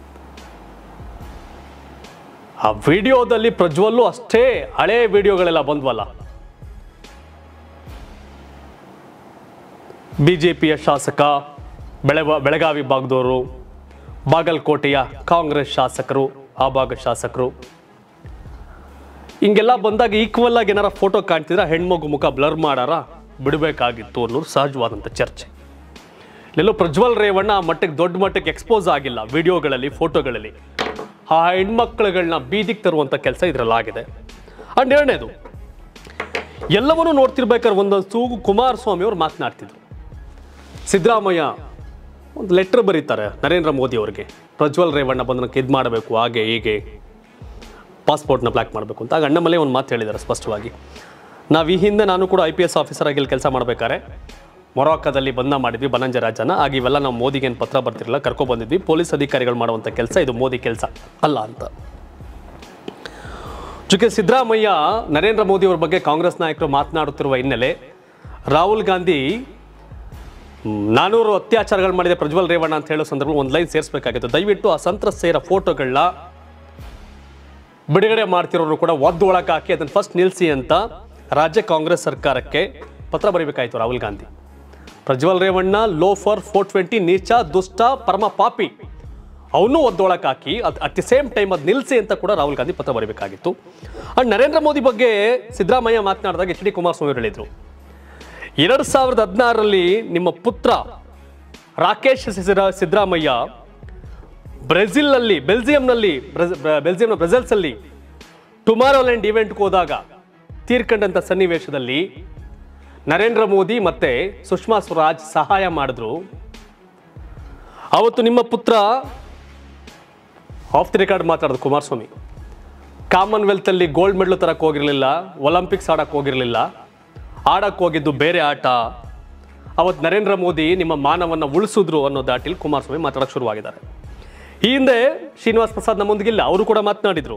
Speaker 1: ಆ ವಿಡಿಯೋದಲ್ಲಿ ಪ್ರಜ್ವಲ್ಲು ಅಷ್ಟೇ ಹಳೆ ವಿಡಿಯೋಗಳೆಲ್ಲ ಬಂದ್ವಲ್ಲ ಬಿಜೆಪಿಯ ಶಾಸಕ ಬೆಳೆ ಬೆಳಗಾವಿ ಭಾಗದವರು ಬಾಗಲಕೋಟೆಯ ಕಾಂಗ್ರೆಸ್ ಶಾಸಕರು ಆ ಭಾಗದ ಶಾಸಕರು ಹಿಂಗೆಲ್ಲ ಬಂದಾಗ ಈಕ್ವಲ್ ಆಗಿ ಏನಾರ ಫೋಟೋ ಕಾಣ್ತಿದ್ರೆ ಹೆಣ್ಮಗು ಮುಖ ಬ್ಲರ್ ಮಾಡಾರ ಬಿಡಬೇಕಾಗಿತ್ತು ಅನ್ನೋದು ಸಹಜವಾದಂಥ ಚರ್ಚೆ ಇಲ್ಲೆಲ್ಲೋ ಪ್ರಜ್ವಲ್ ರೇವಣ್ಣ ಆ ಮಟ್ಟಕ್ಕೆ ದೊಡ್ಡ ಮಟ್ಟಕ್ಕೆ ಎಕ್ಸ್ಪೋಸ್ ಆಗಿಲ್ಲ ವಿಡಿಯೋಗಳಲ್ಲಿ ಫೋಟೋಗಳಲ್ಲಿ ಆ ಹೆಣ್ಮಕ್ಳುಗಳನ್ನ ಬೀದಿಗೆ ತರುವಂಥ ಕೆಲಸ ಇದರಲ್ಲಾಗಿದೆ ಅಂಡ್ ಎರಡನೇದು ಎಲ್ಲವನ್ನೂ ನೋಡ್ತಿರ್ಬೇಕಾದ್ರೆ ಒಂದೊಂದು ಸೂಗು ಕುಮಾರಸ್ವಾಮಿ ಅವರು ಮಾತನಾಡ್ತಿದ್ರು ಸಿದ್ದರಾಮಯ್ಯ ಒಂದು ಲೆಟರ್ ಬರೀತಾರೆ ನರೇಂದ್ರ ಮೋದಿ ಅವರಿಗೆ ಪ್ರಜ್ವಲ್ ರೇವಣ್ಣ ಬಂದನಕ್ಕೆ ಇದು ಮಾಡಬೇಕು ಹಾಗೆ ಹೀಗೆ ಪಾಸ್ಪೋರ್ಟ್ನ ಬ್ಲಾಕ್ ಮಾಡಬೇಕು ಅಂತ ಆಗ ಅಣ್ಣಮಲೆ ಒಂದು ಮಾತು ಹೇಳಿದ್ದಾರೆ ಸ್ಪಷ್ಟವಾಗಿ ನಾವು ಈ ಹಿಂದೆ ನಾನು ಕೂಡ ಐ ಪಿ ಎಸ್ ಆಫೀಸರ್ ಆಗಿ ಇಲ್ಲಿ ಕೆಲಸ ಮಾಡಬೇಕಾದ್ರೆ ಮೊರಾಕದಲ್ಲಿ ಬಂದ ಮಾಡಿದ್ವಿ ಬನಂಜ ರಾಜನ ಆಗ ಇವೆಲ್ಲ ನಾವು ಮೋದಿಗೆ ಏನು ಪತ್ರ ಬರ್ತಿರಲಿಲ್ಲ ಕರ್ಕೊ ಬಂದಿದ್ವಿ ಪೊಲೀಸ್ ಅಧಿಕಾರಿಗಳು ಮಾಡುವಂಥ ಕೆಲಸ ಇದು ಮೋದಿ ಕೆಲಸ ಅಲ್ಲ ಅಂತ ಜೊತೆ ಸಿದ್ದರಾಮಯ್ಯ ನರೇಂದ್ರ ಮೋದಿ ಅವ್ರ ಬಗ್ಗೆ ಕಾಂಗ್ರೆಸ್ ನಾಯಕರು ಮಾತನಾಡುತ್ತಿರುವ ಹಿನ್ನೆಲೆ ರಾಹುಲ್ ಗಾಂಧಿ ಮ್, ನಾನೂರು ಅತ್ಯಾಚಾರಗಳು ಮಾಡಿದೆ ಪ್ರಜ್ವಲ್ ರೇವಣ್ಣ ಅಂತ ಹೇಳೋ ಸಂದರ್ಭದಲ್ಲಿ ಒಂದು ಲೈನ್ ಸೇರಿಸಬೇಕಾಗಿತ್ತು ದಯವಿಟ್ಟು ಆ ಸಂತ್ರಸ್ತೆಯರ ಫೋಟೋಗಳನ್ನ ಬಿಡುಗಡೆ ಮಾಡ್ತಿರೋರು ಕೂಡ ಒದ್ದು ಒಳಗೆ ಹಾಕಿ ಅದನ್ನು ಫಸ್ಟ್ ನಿಲ್ಲಿಸಿ ಅಂತ ರಾಜ್ಯ ಕಾಂಗ್ರೆಸ್ ಸರ್ಕಾರಕ್ಕೆ ಪತ್ರ ಬರೀಬೇಕಾಯ್ತು Rahul Gandhi Prajwal Revanna loafer four twenty ನೀಚ ದುಷ್ಟ ಪರಮ ಪಾಪಿ ಅವನು ಒದ್ದೊಳಕ್ಕೆ ಹಾಕಿ ಅದು ಅಟ್ ದಿ ಸೇಮ್ ಟೈಮ್ ಅದು ನಿಲ್ಲಿಸಿ ಅಂತ ಕೂಡ ರಾಹುಲ್ ಗಾಂಧಿ ಪತ್ರ ಬರೀಬೇಕಾಗಿತ್ತು ಅಂಡ್ ನರೇಂದ್ರ ಮೋದಿ ಬಗ್ಗೆ ಸಿದ್ದರಾಮಯ್ಯ ಮಾತನಾಡಿದಾಗ ಎಚ್ ಡಿ ಕುಮಾರಸ್ವಾಮಿ ಅವರು ಹೇಳಿದರು ಎರಡು ಸಾವಿರದ ಹದಿನಾರರಲ್ಲಿ ನಿಮ್ಮ ಪುತ್ರ ರಾಕೇಶ್ ಸಿದ್ದರಾ ಸಿದ್ದರಾಮಯ್ಯ ಬ್ರೆಜಿಲ್ನಲ್ಲಿ ಬೆಲ್ಜಿಯಂನಲ್ಲಿ ಬ್ರೆಜ್- ಬ್ರ- ಬೆಲ್ಜಿಯಂನ ಬ್ರೆಸಲ್ಸಲ್ಲಿ ಟುಮಾರೋಲ್ಯಾಂಡ್ ಇವೆಂಟ್ಗೆ ಹೋದಾಗ ತೀರ್ಕೊಂಡಂಥ ಸನ್ನಿವೇಶದಲ್ಲಿ ನರೇಂದ್ರ ಮೋದಿ ಮತ್ತೆ ಸುಷ್ಮಾ ಸ್ವರಾಜ್ ಸಹಾಯ ಮಾಡಿದ್ರು ಅವತ್ತು ನಿಮ್ಮ ಪುತ್ರ ಆಫ್ ದಿ ರೆಕಾರ್ಡ್ ಮಾತಾಡೋದು ಕುಮಾರಸ್ವಾಮಿ ಕಾಮನ್ವೆಲ್ತ್ ಅಲ್ಲಿ ಗೋಲ್ಡ್ ಮೆಡಲ್ ತರಕ್ಕೆ ಹೋಗಿರಲಿಲ್ಲ ಒಲಿಂಪಿಕ್ಸ್ ಆಡಕ್ಕೆ ಹೋಗಿರಲಿಲ್ಲ ಆಡಕ್ಕೆ ಹೋಗಿದ್ದು ಬೇರೆ ಆಟ ಅವತ್ತು ನರೇಂದ್ರ ಮೋದಿ ನಿಮ್ಮ ಮಾನವನ್ನ ಉಳಿಸಿದ್ರು ಅನ್ನೋ ದಾಟಿಲಿ ಕುಮಾರಸ್ವಾಮಿ ಮಾತಾಡಕ್ಕೆ ಶುರುವಾಗಿದ್ದಾರೆ ಈ ಹಿಂದೆ ಶ್ರೀನಿವಾಸ್ ಪ್ರಸಾದ್ ನಮ್ಮೊಂದಿಗಿಲ್ಲ ಅವರು ಕೂಡ ಮಾತನಾಡಿದ್ರು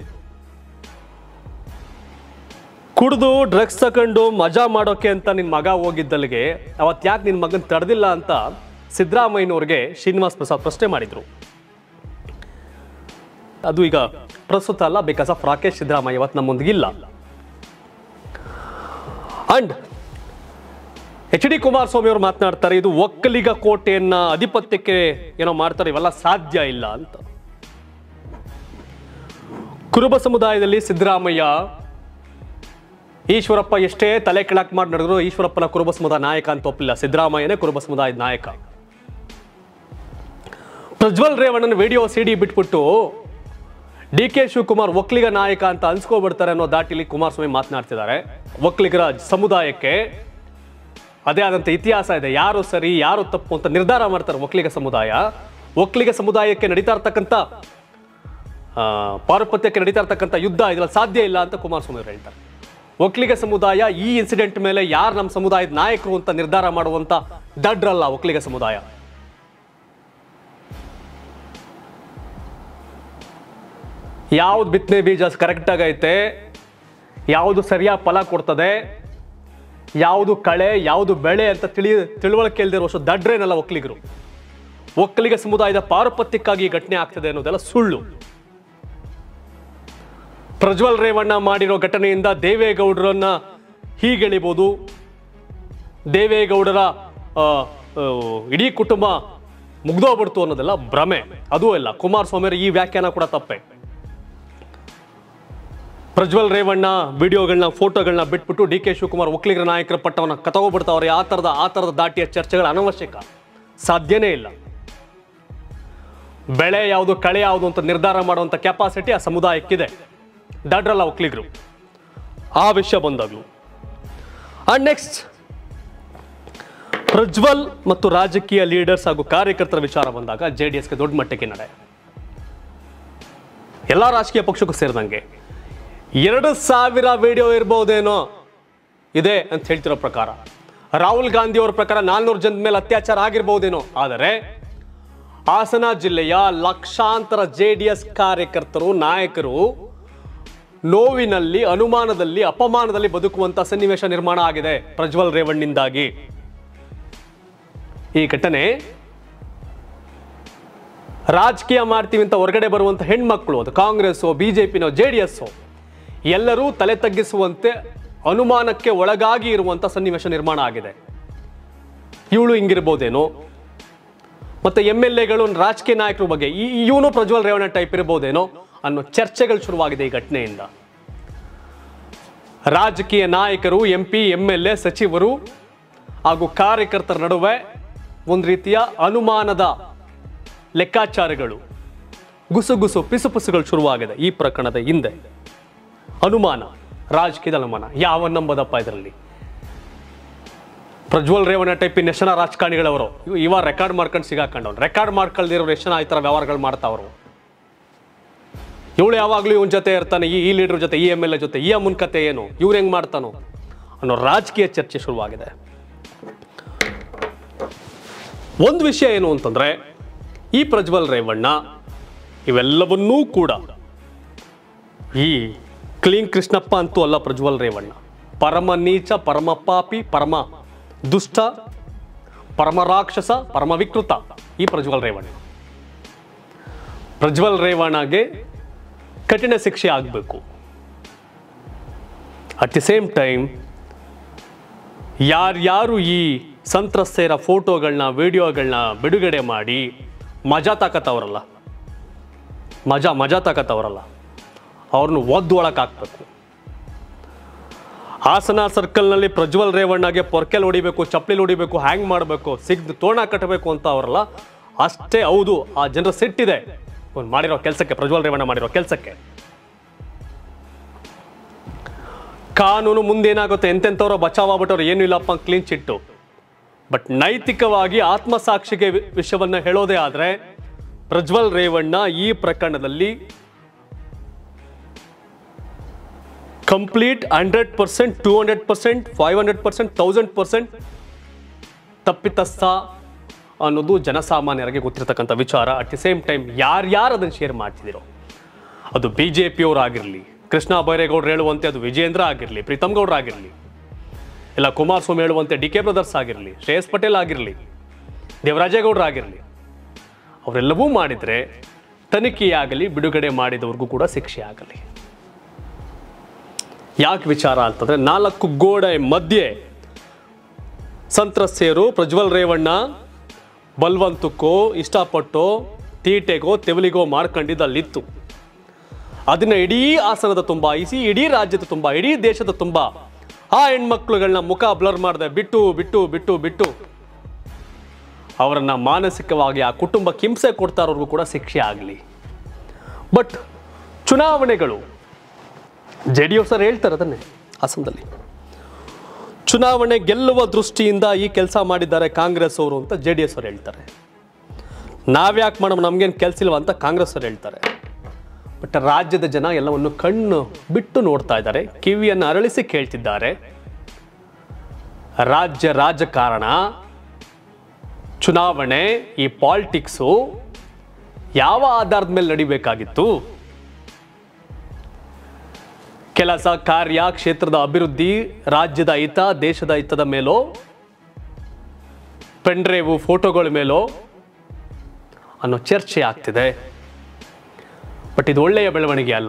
Speaker 1: ಕುಡಿದು ಡ್ರಗ್ಸ್ ತಗೊಂಡು ಮಜಾ ಮಾಡೋಕೆ ಅಂತ ನಿನ್ನ ಮಗ ಹೋಗಿದ್ದಲ್ಲಿಗೆ ಅವತ್ತು ಯಾಕೆ ನಿನ್ನ ಮಗನ ತಡೆದಿಲ್ಲ ಅಂತ ಸಿದ್ದರಾಮಯ್ಯನವ್ರಿಗೆ ಶ್ರೀನಿವಾಸ್ ಪ್ರಸಾದ್ ಪ್ರಶ್ನೆ ಮಾಡಿದ್ರು ಅದು ಈಗ ಪ್ರಸ್ತುತ ಅಲ್ಲ ಬಿಕಾಸ್ ಆಫ್ ರಾಕೇಶ್ ಸಿದ್ದರಾಮಯ್ಯ ಇವತ್ತು ನಮ್ಮೊಂದಿಗಿಲ್ಲ ಅಂಡ್ ಎಚ್ ಡಿ ಕುಮಾರಸ್ವಾಮಿ ಅವರು ಮಾತನಾಡ್ತಾರೆ ಇದು ಒಕ್ಕಲಿಗ ಕೋಟೆಯನ್ನ ಅಧಿಪತ್ಯಕ್ಕೆ ಏನೋ ಮಾಡ್ತಾರೆ ಇವೆಲ್ಲ ಸಾಧ್ಯ ಇಲ್ಲ ಅಂತ ಕುರುಬ ಸಮುದಾಯದಲ್ಲಿ ಸಿದ್ದರಾಮಯ್ಯ ಈಶ್ವರಪ್ಪ ಎಷ್ಟೇ ತಲೆ ಕೆಳಕ್ ಮಾಡಿ ನಡೆದ್ರು ಈಶ್ವರಪ್ಪನ ಕುರುಬ ಸಮುದಾಯ ನಾಯಕ ಅಂತ ಒಪ್ಪಿಲ್ಲ ಸಿದ್ದರಾಮಯ್ಯನೇ ಕುರುಬ ಸಮುದಾಯದ ನಾಯಕ ಪ್ರಜ್ವಲ್ ರೇವಣ್ಣನ ವಿಡಿಯೋ ಸಿಡಿ ಬಿಟ್ಬಿಟ್ಟು ಡಿ ಕೆ ಶಿವಕುಮಾರ್ ಒಕ್ಕಲಿಗ ನಾಯಕ ಅಂತ ಅನ್ಸ್ಕೊಬಿಡ್ತಾರೆ ಅನ್ನೋ ದಾಟಿಲಿ ಕುಮಾರಸ್ವಾಮಿ ಮಾತನಾಡ್ತಿದ್ದಾರೆ ಒಕ್ಕಲಿಗರ ಸಮುದಾಯಕ್ಕೆ ಅದೇ ಆದಂಥ ಇತಿಹಾಸ ಇದೆ ಯಾರು ಸರಿ ಯಾರು ತಪ್ಪು ಅಂತ ನಿರ್ಧಾರ ಮಾಡ್ತಾರೆ ಒಕ್ಕಲಿಗ ಸಮುದಾಯ ಒಕ್ಕಲಿಗ ಸಮುದಾಯಕ್ಕೆ ನಡೀತಾ ಇರ್ತಕ್ಕಂಥ ಆ, ಪಾರುಪತ್ಯಕ್ಕೆ ನಡೀತಾ ಇರ್ತಕ್ಕಂಥ ಯುದ್ಧ ಇದ್ರಲ್ಲಿ ಸಾಧ್ಯ ಇಲ್ಲ ಅಂತ ಕುಮಾರಸ್ವಾಮಿ ಅವರು ಹೇಳ್ತಾರೆ ಒಕ್ಕಲಿಗ ಸಮುದಾಯ ಈ ಇನ್ಸಿಡೆಂಟ್ ಮೇಲೆ ಯಾರು ನಮ್ಮ ಸಮುದಾಯದ ನಾಯಕರು ಅಂತ ನಿರ್ಧಾರ ಮಾಡುವಂತ ದಡ್ರಲ್ಲ ಒಕ್ಕಲಿಗ ಸಮುದಾಯ ಯಾವ್ದು ಬಿತ್ತನೆ ಬೀಜ ಕರೆಕ್ಟ್ ಆಗೈತೆ ಯಾವುದು ಸರಿಯಾದ ಫಲ ಕೊಡ್ತದೆ ಯಾವುದು ಕಳೆ ಯಾವುದು ಬೆಳೆ ಅಂತ ತಿಳಿ ತಿಳುವಳಿಕೆ ಇಲ್ದಿರುವಷ್ಟು ದಡ್ರೇನಲ್ಲ ಒಕ್ಕಲಿಗರು ಒಕ್ಕಲಿಗ ಸಮುದಾಯದ ಪಾರುಪತ್ಯಕ್ಕಾಗಿ ಈ ಘಟನೆ ಆಗ್ತದೆ ಅನ್ನೋದೆಲ್ಲ ಸುಳ್ಳು ಪ್ರಜ್ವಲ್ ರೇವಣ್ಣ ಮಾಡಿರೋ ಘಟನೆಯಿಂದ ದೇವೇಗೌಡರನ್ನ ಹೀಗೆಳಿಬೋದು ದೇವೇಗೌಡರ ಆ, ಆ, ಇಡೀ ಕುಟುಂಬ ಮುಗ್ದೋಗ್ಬಿಡ್ತು ಅನ್ನೋದೆಲ್ಲ ಭ್ರಮೆ ಅದೂ ಇಲ್ಲ ಕುಮಾರಸ್ವಾಮಿ ಅವರ ಈ ವ್ಯಾಖ್ಯಾನ ಕೂಡ ತಪ್ಪೆ ಪ್ರಜ್ವಲ್ ರೇವಣ್ಣ ವಿಡಿಯೋಗಳನ್ನ ಫೋಟೋಗಳನ್ನ ಬಿಟ್ಬಿಟ್ಟು ಡಿ ಕೆ ಶಿವಕುಮಾರ್ ಒಕ್ಕಲಿಗರ ನಾಯಕರ ಪಟ್ಟವನ್ನ ಕತಗೋಗ್ಬಿಡ್ತಾವ್ರೆ ಆ ಥರದ ಆ ಥರದ ದಾಟಿಯ ಚರ್ಚೆಗಳು ಅನವಶ್ಯಕ ಸಾಧ್ಯನೇ ಇಲ್ಲ ಬೆಳೆ ಯಾವುದು ಕಳೆ ಯಾವುದು ಅಂತ ನಿರ್ಧಾರ ಮಾಡುವಂಥ ಕೆಪಾಸಿಟಿ ಆ ಸಮುದಾಯಕ್ಕಿದೆ ದಡ್ರಲ್ಲ ಒಕ್ಕಲಿಗರು ಆ ವಿಷಯ ಬಂದಾಗಲು ಅಂಡ್ ನೆಕ್ಸ್ಟ್ ಪ್ರಜ್ವಲ್ ಮತ್ತು ರಾಜಕೀಯ ಲೀಡರ್ಸ್ ಹಾಗೂ ಕಾರ್ಯಕರ್ತರ ವಿಚಾರ ಬಂದಾಗ ಜೆ ಡಿ ಎಸ್ಗೆ ದೊಡ್ಡ ಮಟ್ಟಕ್ಕೆ ನಡೆ ಎಲ್ಲ ರಾಜಕೀಯ ಪಕ್ಷಕ್ಕೂ ಸೇರಿದಂಗೆ ಎರಡು ಸಾವಿರ ವಿಡಿಯೋ ಇರ್ಬೋದೇನೋ ಇದೆ ಅಂತ ಹೇಳ್ತಿರೋ ಪ್ರಕಾರ ರಾಹುಲ್ ಗಾಂಧಿ ಅವರ ಪ್ರಕಾರ ನಾಲ್ನೂರು ಜನದ ಮೇಲೆ ಅತ್ಯಾಚಾರ ಆಗಿರ್ಬೋದೇನೋ ಆದರೆ ಹಾಸನ ಜಿಲ್ಲೆಯ ಲಕ್ಷಾಂತರ ಜೆ ಡಿ ಎಸ್ ಕಾರ್ಯಕರ್ತರು ನಾಯಕರು ನೋವಿನಲ್ಲಿ ಅನುಮಾನದಲ್ಲಿ ಅಪಮಾನದಲ್ಲಿ ಬದುಕುವಂತ ಸನ್ನಿವೇಶ ನಿರ್ಮಾಣ ಆಗಿದೆ ಪ್ರಜ್ವಲ್ ರೇವಣ್ಣಿಂದಾಗಿ ಈ ಘಟನೆ ರಾಜಕೀಯ ಮಾಡ್ತೀವಿ ಅಂತ ಹೊರಗಡೆ ಬರುವಂತ ಹೆಣ್ಮಕ್ಳು ಅದು ಕಾಂಗ್ರೆಸ್ಸೋ ಬಿಜೆಪಿನೋ ಜೆ ಡಿ ಎಸ್ಸೋ ಎಲ್ಲರೂ ತಲೆ ತಗ್ಗಿಸುವಂತೆ ಅನುಮಾನಕ್ಕೆ ಒಳಗಾಗಿ ಇರುವಂತ ಸನ್ನಿವೇಶ ನಿರ್ಮಾಣ ಆಗಿದೆ ಇವಳು ಹಿಂಗಿರ್ಬೋದೇನೋ ಮತ್ತು ಎಮ್ ಎಲ್ ಎಗಳು ರಾಜಕೀಯ ನಾಯಕರ ಬಗ್ಗೆ ಈ ಇವನು ಪ್ರಜ್ವಲ್ ರೇವಣ್ಣ ಟೈಪ್ ಇರ್ಬೋದೇನೋ ಅನ್ನೋ ಚರ್ಚೆಗಳು ಶುರುವಾಗಿದೆ ಈ ಘಟನೆಯಿಂದ ರಾಜಕೀಯ ನಾಯಕರು M P M L A ಸಚಿವರು ಹಾಗೂ ಕಾರ್ಯಕರ್ತರ ನಡುವೆ ಒಂದು ರೀತಿಯ ಅನುಮಾನದ ಲೆಕ್ಕಾಚಾರಗಳು ಗುಸುಗುಸು ಪಿಸುಪಿಸುಗಳು ಶುರುವಾಗಿದೆ ಈ ಪ್ರಕರಣದ ಹಿಂದೆ ಅನುಮಾನ ರಾಜಕೀಯದ ಅನುಮಾನ ಯಾವ ನಂಬದಪ್ಪ ಇದರಲ್ಲಿ ಪ್ರಜ್ವಲ್ ರೇವಣ್ಣ ಟೈಪ್ ಇನ್ ಎಷ್ಟನ ರಾಜಕಾರಣಿಗಳವರು ಇವ- ಇವ ರೆಕಾರ್ಡ್ ಮಾಡ್ಕೊಂಡು ಸಿಗಾಕೊಂಡವ್ನು ರೆಕಾರ್ಡ್ ಮಾಡ್ಕೊಳ್ದಿರೋರು ಎಷ್ಟು ಜನ ಈ ಥರ ವ್ಯವಹಾರಗಳು ಮಾಡ್ತಾವ್ರು ಇವಳು ಯಾವಾಗಲೂ ಇವನ್ ಜೊತೆ ಇರ್ತಾನೆ ಈ ಈ ಲೀಡರ್ ಜೊತೆ ಈ ಎಮ್ ಎಲ್ ಎ ಜೊತೆ ಈ ಅಮ್ಮನ ಕತೆ ಏನು ಇವ್ರು ಹೆಂಗ್ ಮಾಡ್ತಾನೋ ಅನ್ನೋ ರಾಜಕೀಯ ಚರ್ಚೆ ಶುರುವಾಗಿದೆ ಒಂದು ವಿಷಯ ಏನು ಅಂತಂದ್ರೆ ಈ ಪ್ರಜ್ವಲ್ ರೇವಣ್ಣ ಇವೆಲ್ಲವನ್ನೂ ಕೂಡ ಈ ಕ್ಲೀನ್ ಕೃಷ್ಣಪ್ಪ ಅಂತೂ ಅಲ್ಲ ಪ್ರಜ್ವಲ್ ರೇವಣ್ಣ ಪರಮ ನೀಚ ಪರಮ ಪಾಪಿ ಪರಮ ದುಷ್ಟ ಪರಮ ರಾಕ್ಷಸ ಪರಮ ವಿಕೃತ ಈ ಪ್ರಜ್ವಲ್ ರೇವಣ್ಣ ಪ್ರಜ್ವಲ್ ರೇವಣ್ಣಗೆ ಕಠಿಣ ಶಿಕ್ಷೆ ಆಗಬೇಕು ಅಟ್ ದಿ ಸೇಮ್ ಟೈಮ್ ಯಾರ್ಯಾರು ಈ ಸಂತ್ರಸ್ತೆಯರ ಫೋಟೋಗಳನ್ನ ವಿಡಿಯೋಗಳನ್ನ ಬಿಡುಗಡೆ ಮಾಡಿ ಮಜಾ ತಾಕತ್ತವರಲ್ಲ ಮಜಾ ಮಜಾ ತಾಕತ್ತವರಲ್ಲ ಅವ್ರನ್ನ ಒದ್ದು ಒಳಕ್ಕೆ ಹಾಕ್ಬೇಕು ಹಾಸನ ಸರ್ಕಲ್ನಲ್ಲಿ ಪ್ರಜ್ವಲ್ ರೇವಣ್ಣಗೆ ಪೊರ್ಕೆಲ್ ಹೊಡಿಬೇಕು ಚಪ್ಪಲಿ ಹೊಡಿಬೇಕು ಹ್ಯಾಂಗ್ ಮಾಡಬೇಕು ಸಿಗ್ದು ತೋರಣ ಕಟ್ಟಬೇಕು ಅಂತ ಅವರಲ್ಲ ಅಷ್ಟೇ ಹೌದು ಆ ಜನರ ಸಿಟ್ಟಿದೆ ಅವ್ನು ಮಾಡಿರೋ ಕೆಲಸಕ್ಕೆ ಪ್ರಜ್ವಲ್ ರೇವಣ್ಣ ಮಾಡಿರೋ ಕೆಲಸಕ್ಕೆ ಕಾನೂನು ಮುಂದೇನಾಗುತ್ತೆ ಎಂತೆಂಥವ್ರು ಬಚಾವ್ ಆಗ್ಬಿಟ್ಟವ್ರು ಏನು ಇಲ್ಲಪ್ಪ ಕ್ಲೀನ್ ಚಿಟ್ಟು ಬಟ್ ನೈತಿಕವಾಗಿ ಆತ್ಮಸಾಕ್ಷಿಗೆ ವಿ- ವಿಷಯವನ್ನ ಹೇಳೋದೇ ಆದ್ರೆ ಪ್ರಜ್ವಲ್ ರೇವಣ್ಣ ಈ ಪ್ರಕರಣದಲ್ಲಿ complete hundred percent two hundred percent five hundred percent thousand percent ತಪ್ಪಿತಸ್ಥ ಅನ್ನೋದು ಜನಸಾಮಾನ್ಯರಿಗೆ ಗೊತ್ತಿರತಕ್ಕಂಥ ವಿಚಾರ ಅಟ್ ದಿ ಸೇಮ್ ಟೈಮ್ ಯಾರ್ಯಾರು ಅದನ್ನು ಶೇರ್ ಮಾಡ್ತಿದ್ದೀರೋ ಅದು ಬಿ ಜೆ ಪಿಯವರಾಗಿರಲಿ ಕೃಷ್ಣ ಬೈರೇಗೌಡರು ಹೇಳುವಂತೆ ಅದು ವಿಜೇಂದ್ರ ಆಗಿರಲಿ ಪ್ರೀತಮ್ ಗೌಡ್ರು ಆಗಿರಲಿ ಇಲ್ಲ ಕುಮಾರಸ್ವಾಮಿ ಹೇಳುವಂತೆ ಡಿ ಕೆ ಬ್ರದರ್ಸ್ ಆಗಿರಲಿ ಶ್ರೇಯಸ್ ಪಟೇಲ್ ಆಗಿರಲಿ ದೇವರಾಜೇಗೌಡರು ಆಗಿರಲಿ ಅವರೆಲ್ಲವೂ ಮಾಡಿದರೆ ತನಿಖೆಯಾಗಲಿ ಬಿಡುಗಡೆ ಮಾಡಿದವ್ರಿಗೂ ಕೂಡ ಶಿಕ್ಷೆ ಆಗಲಿ ಯಾಕೆ ವಿಚಾರ ಅಂತಂದ್ರೆ ನಾಲ್ಕು ಗೋಡೆ ಮಧ್ಯೆ ಸಂತ್ರಸ್ತೆಯರು ಪ್ರಜ್ವಲ್ ರೇವಣ್ಣ ಬಲ್ವಂತಕ್ಕೋ ಇಷ್ಟಪಟ್ಟೋ ತೀಟೆಗೋ ತೆವಲಿಗೋ ಮಾಡ್ಕೊಂಡಿದ್ದು ಅಲ್ಲಿತ್ತು ಅದನ್ನ ಇಡೀ ಆಸನದ ತುಂಬ ಇಸಿ ಇಡೀ ರಾಜ್ಯದ ತುಂಬ ಇಡೀ ದೇಶದ ತುಂಬ ಆ ಹೆಣ್ಮಕ್ಳುಗಳನ್ನ ಮುಖ ಬ್ಲರ್ ಮಾಡದೆ ಬಿಟ್ಟು ಬಿಟ್ಟು ಬಿಟ್ಟು ಬಿಟ್ಟು ಅವರನ್ನ ಮಾನಸಿಕವಾಗಿ ಆ ಕುಟುಂಬಕ್ಕೆ ಹಿಂಸೆ ಕೊಡ್ತಾ ಇರೋರ್ಗೂ ಕೂಡ ಶಿಕ್ಷೆ ಆಗಲಿ ಬಟ್ ಚುನಾವಣೆಗಳು ಜೆ ಡಿ ಎಸ್ ಹೇಳ್ತಾರೆ ಅದನ್ನೇ ಹಾಸನದಲ್ಲಿ ಚುನಾವಣೆ ಗೆಲ್ಲುವ ದೃಷ್ಟಿಯಿಂದ ಈ ಕೆಲಸ ಮಾಡಿದ್ದಾರೆ ಕಾಂಗ್ರೆಸ್ ಅವರು ಅಂತ ಜೆ ಡಿ ಎಸ್ ಅವ್ರು ಹೇಳ್ತಾರೆ ನಾವ್ಯಾಕೆ ಮಾಡೋಣ ನಮ್ಗೇನು ಕೆಲಸ ಇಲ್ವಾ ಅಂತ ಕಾಂಗ್ರೆಸ್ ಅವ್ರು ಹೇಳ್ತಾರೆ ಬಟ್ ರಾಜ್ಯದ ಜನ ಎಲ್ಲವನ್ನು ಕಣ್ಣು ಬಿಟ್ಟು ನೋಡ್ತಾ ಇದ್ದಾರೆ ಕಿವಿಯನ್ನು ಅರಳಿಸಿ ಕೇಳ್ತಿದ್ದಾರೆ ರಾಜ್ಯ ರಾಜಕಾರಣ ಚುನಾವಣೆ ಈ ಪಾಲಿಟಿಕ್ಸು ಯಾವ ಆಧಾರದ ಮೇಲೆ ನಡಿಬೇಕಾಗಿತ್ತು ಕೆಲಸ ಕಾರ್ಯ ಕ್ಷೇತ್ರದ ಅಭಿವೃದ್ಧಿ ರಾಜ್ಯದ ಹಿತ ದೇಶದ ಹಿತದ ಮೇಲೋ ಪೆನ್ಡ್ರೈವು ಫೋಟೋಗಳ ಮೇಲೋ ಅನ್ನೋ ಚರ್ಚೆ ಆಗ್ತಿದೆ ಬಟ್ ಇದು ಒಳ್ಳೆಯ ಬೆಳವಣಿಗೆ ಅಲ್ಲ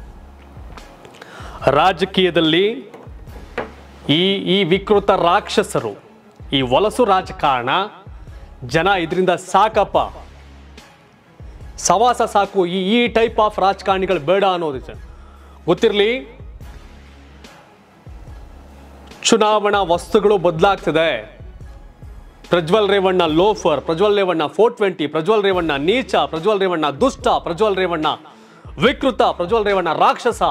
Speaker 1: ರಾಜಕೀಯದಲ್ಲಿ ಈ ಈ ವಿಕೃತ ರಾಕ್ಷಸರು ಈ ವಲಸು ರಾಜಕಾರಣ ಜನ ಇದರಿಂದ ಸಾಕಪ್ಪ ಸವಾಸ ಸಾಕು ಈ ಈ ಟೈಪ್ ಆಫ್ ರಾಜಕಾರಣಿಗಳು ಬೇಡ ಅನ್ನೋದಿದೆ ಗೊತ್ತಿರಲಿ ಚುನಾವಣಾ ವಸ್ತುಗಳು ಬದಲಾಗ್ತಿದೆ Prajwal Revanna loafer Prajwal Revanna four twenty Prajwal Revanna ನೀಚ ಪ್ರಜ್ವಲ್ ರೇವಣ್ಣ ದುಷ್ಟ ಪ್ರಜ್ವಲ್ ರೇವಣ್ಣ ವಿಕೃತ ಪ್ರಜ್ವಲ್ ರೇವಣ್ಣ ರಾಕ್ಷಸ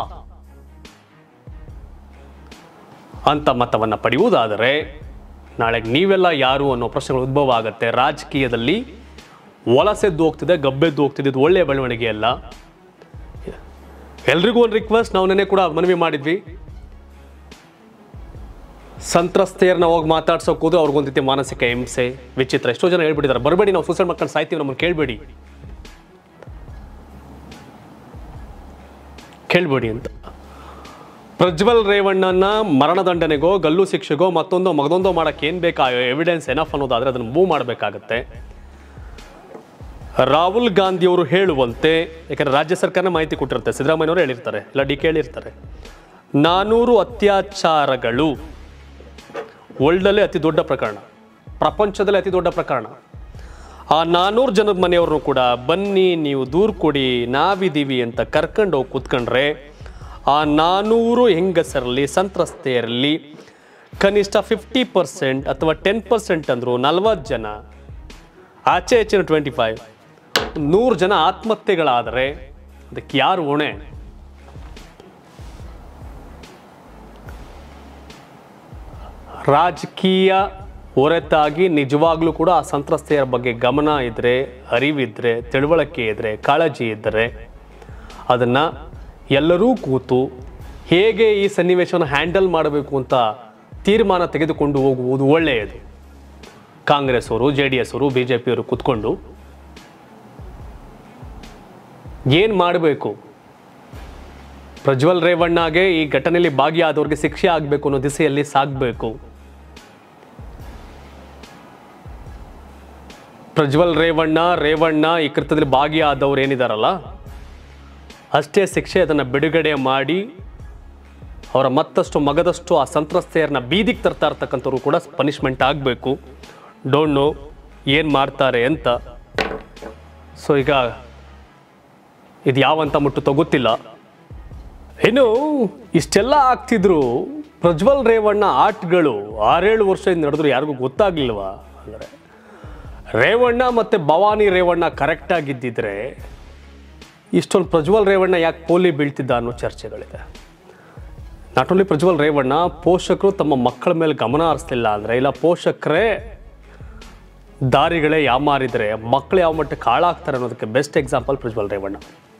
Speaker 1: ಅಂತ ಮತವನ್ನ ಪಡೆಯುವುದಾದರೆ ನಾಳೆ ನೀವೆಲ್ಲ ಯಾರು ಅನ್ನೋ ಪ್ರಶ್ನೆಗಳು ಉದ್ಭವ ಆಗುತ್ತೆ ರಾಜಕೀಯದಲ್ಲಿ ವಲಸೆದ್ದು ಹೋಗ್ತಿದೆ ಗಬ್ಬೆದ್ದು ಹೋಗ್ತಿದೆ ಇದು ಒಳ್ಳೆಯ ಬೆಳವಣಿಗೆ ಅಲ್ಲ ಎಲ್ರಿಗೂ ಒಂದು ರಿಕ್ವೆಸ್ಟ್ ನಾವು ನೆನೆ ಕೂಡ ಮನವಿ ಮಾಡಿದ್ವಿ ಸಂತ್ರಸ್ತೆಯರನ್ನ ಹೋಗಿ ಮಾತಾಡ್ಸೋಕೆ ಹೋದ್ರೆ ಅವ್ರಿಗೊಂದು ರೀತಿ ಮಾನಸಿಕ ಹಿಂಸೆ ವಿಚಿತ್ರ ಎಷ್ಟೋ ಜನ ಹೇಳ್ಬಿಟ್ಟಿದ್ದಾರೆ ಬರಬೇಡಿ ನಾವು ಸೂಸೈಡ್ ಮಾಡ್ಕೊಂಡು ಸಾಯ್ತೀವಿ ನಮ್ಮನ್ನು ಕೇಳಬೇಡಿ ಕೇಳಬೇಡಿ ಅಂತ ಪ್ರಜ್ವಲ್ ರೇವಣ್ಣನ ಮರಣದಂಡನೆಗೋ ಗಲ್ಲು ಶಿಕ್ಷೆಗೋ ಮತ್ತೊಂದೋ ಮಗದೊಂದೋ ಮಾಡಕ್ಕೆ ಏನು ಬೇಕಾ ಎವಿಡೆನ್ಸ್ ಎನಫ್ ಅನ್ನೋದಾದ್ರೆ ಅದನ್ನು ಮೂವ್ ಮಾಡಬೇಕಾಗತ್ತೆ ರಾಹುಲ್ ಗಾಂಧಿ ಅವರು ಹೇಳುವಂತೆ ಯಾಕಂದ್ರೆ ರಾಜ್ಯ ಸರ್ಕಾರ ಮಾಹಿತಿ ಕೊಟ್ಟಿರುತ್ತೆ ಸಿದ್ದರಾಮಯ್ಯನವರು ಹೇಳಿರ್ತಾರೆ ಇಲ್ಲ ಡಿ ಕೆ ಹೇಳಿರ್ತಾರೆ ನಾನೂರು ಅತ್ಯಾಚಾರಗಳು ವರ್ಲ್ಡಲ್ಲೇ ಅತಿ ದೊಡ್ಡ ಪ್ರಕರಣ ಪ್ರಪಂಚದಲ್ಲೇ ಅತಿ ದೊಡ್ಡ ಪ್ರಕರಣ ಆ ನಾನ್ನೂರು ಜನದ ಮನೆಯವ್ರನ್ನು ಕೂಡ ಬನ್ನಿ ನೀವು ದೂರು ಕೊಡಿ ನಾವಿದ್ದೀವಿ ಅಂತ ಕರ್ಕೊಂಡು ಹೋಗಿ ಕೂತ್ಕೊಂಡ್ರೆ ಆ ನಾನ್ನೂರು ಹೆಂಗಸರಲ್ಲಿ ಸಂತ್ರಸ್ತೆಯರಲ್ಲಿ ಕನಿಷ್ಠ ಫಿಫ್ಟಿ ಪರ್ಸೆಂಟ್ ಅಥವಾ ಟೆನ್ ಪರ್ಸೆಂಟ್ ಅಂದರು ನಲ್ವತ್ತು ಜನ ಆಚೆ ಹೆಚ್ಚಿನ ಟ್ವೆಂಟಿ ಫೈವ್ ನೂರು ಜನ ಆತ್ಮಹತ್ಯೆಗಳಾದರೆ ಅದಕ್ಕೆ ಯಾರು ಹೊಣೆ ರಾಜಕೀಯ ಹೊರತಾಗಿ ನಿಜವಾಗ್ಲೂ ಕೂಡ ಆ ಸಂತ್ರಸ್ತೆಯರ ಬಗ್ಗೆ ಗಮನ ಇದ್ದರೆ ಅರಿವಿದ್ರೆ ತಿಳುವಳಿಕೆ ಇದ್ದರೆ ಕಾಳಜಿ ಇದ್ದರೆ ಅದನ್ನು ಎಲ್ಲರೂ ಕೂತು ಹೇಗೆ ಈ ಸನ್ನಿವೇಶವನ್ನು ಹ್ಯಾಂಡಲ್ ಮಾಡಬೇಕು ಅಂತ ತೀರ್ಮಾನ ತೆಗೆದುಕೊಂಡು ಹೋಗುವುದು ಒಳ್ಳೆಯದು ಕಾಂಗ್ರೆಸ್ ಅವರು ಜೆ ಡಿ ಎಸ್ ಅವರು ಬಿ ಜೆ ಪಿಯವರು ಕೂತ್ಕೊಂಡು ಏನು ಮಾಡಬೇಕು ಪ್ರಜ್ವಲ್ ರೇವಣ್ಣಗೆ ಈ ಘಟನೆಯಲ್ಲಿ ಭಾಗಿಯಾದವ್ರಿಗೆ ಶಿಕ್ಷೆ ಆಗಬೇಕು ಅನ್ನೋ ದಿಸೆಯಲ್ಲಿ ಸಾಗಬೇಕು ಪ್ರಜ್ವಲ್ ರೇವಣ್ಣ ರೇವಣ್ಣ ಈ ಕೃತ್ಯದಲ್ಲಿ ಭಾಗಿಯಾದವ್ರು ಏನಿದಾರಲ್ಲ ಅಷ್ಟೇ ಶಿಕ್ಷೆ ಅದನ್ನು ಬಿಡುಗಡೆ ಮಾಡಿ ಅವರ ಮತ್ತಷ್ಟು ಮಗದಷ್ಟು ಆ ಸಂತ್ರಸ್ತೆಯರನ್ನ ಬೀದಿಗೆ ತರ್ತಾ ಇರ್ತಕ್ಕಂಥವ್ರು ಕೂಡ ಪನಿಷ್ಮೆಂಟ್ ಆಗಬೇಕು ಡೋಂಟ್ ನೋ ಏನು ಮಾಡ್ತಾರೆ ಅಂತ ಸೊ ಈಗ ಇದು ಯಾವಂತ ಮುಟ್ಟುತ್ತೋ ಗೊತ್ತಿಲ್ಲ ಇನ್ನು ಇಷ್ಟೆಲ್ಲ ಆಗ್ತಿದ್ರು ಪ್ರಜ್ವಲ್ ರೇವಣ್ಣ ಆಟಗಳು ಆರೇಳು ವರ್ಷದಿಂದ ನಡೆದ್ರು ಯಾರಿಗೂ ಗೊತ್ತಾಗ್ಲಿಲ್ವಾ ಅಂದರೆ ರೇವಣ್ಣ ಮತ್ತು ಭವಾನಿ ರೇವಣ್ಣ ಕರೆಕ್ಟಾಗಿದ್ದಿದ್ರೆ ಇಷ್ಟೊಂದು ಪ್ರಜ್ವಲ್ ರೇವಣ್ಣ ಯಾಕೆ ಪೋಲಿ ಬೀಳ್ತಿದ್ದ ಅನ್ನೋ ಚರ್ಚೆಗಳಿದೆ ನಾಟ್ ಓನ್ಲಿ ಪ್ರಜ್ವಲ್ ರೇವಣ್ಣ ಪೋಷಕರು ತಮ್ಮ ಮಕ್ಕಳ ಮೇಲೆ ಗಮನ ಹರಿಸ್ಲಿಲ್ಲ ಅಂದರೆ ಇಲ್ಲ ಪೋಷಕರೇ ದಾರಿಗಳೇ ಯಾಮಾರಿದ್ರೆ ಮಕ್ಕಳು ಯಾವ ಮಟ್ಟಕ್ಕೆ ಹಾಳಾಗ್ತಾರೆ ಅನ್ನೋದಕ್ಕೆ ಬೆಸ್ಟ್ ಎಕ್ಸಾಂಪಲ್ ಪ್ರಜ್ವಲ್ ರೇವಣ್ಣ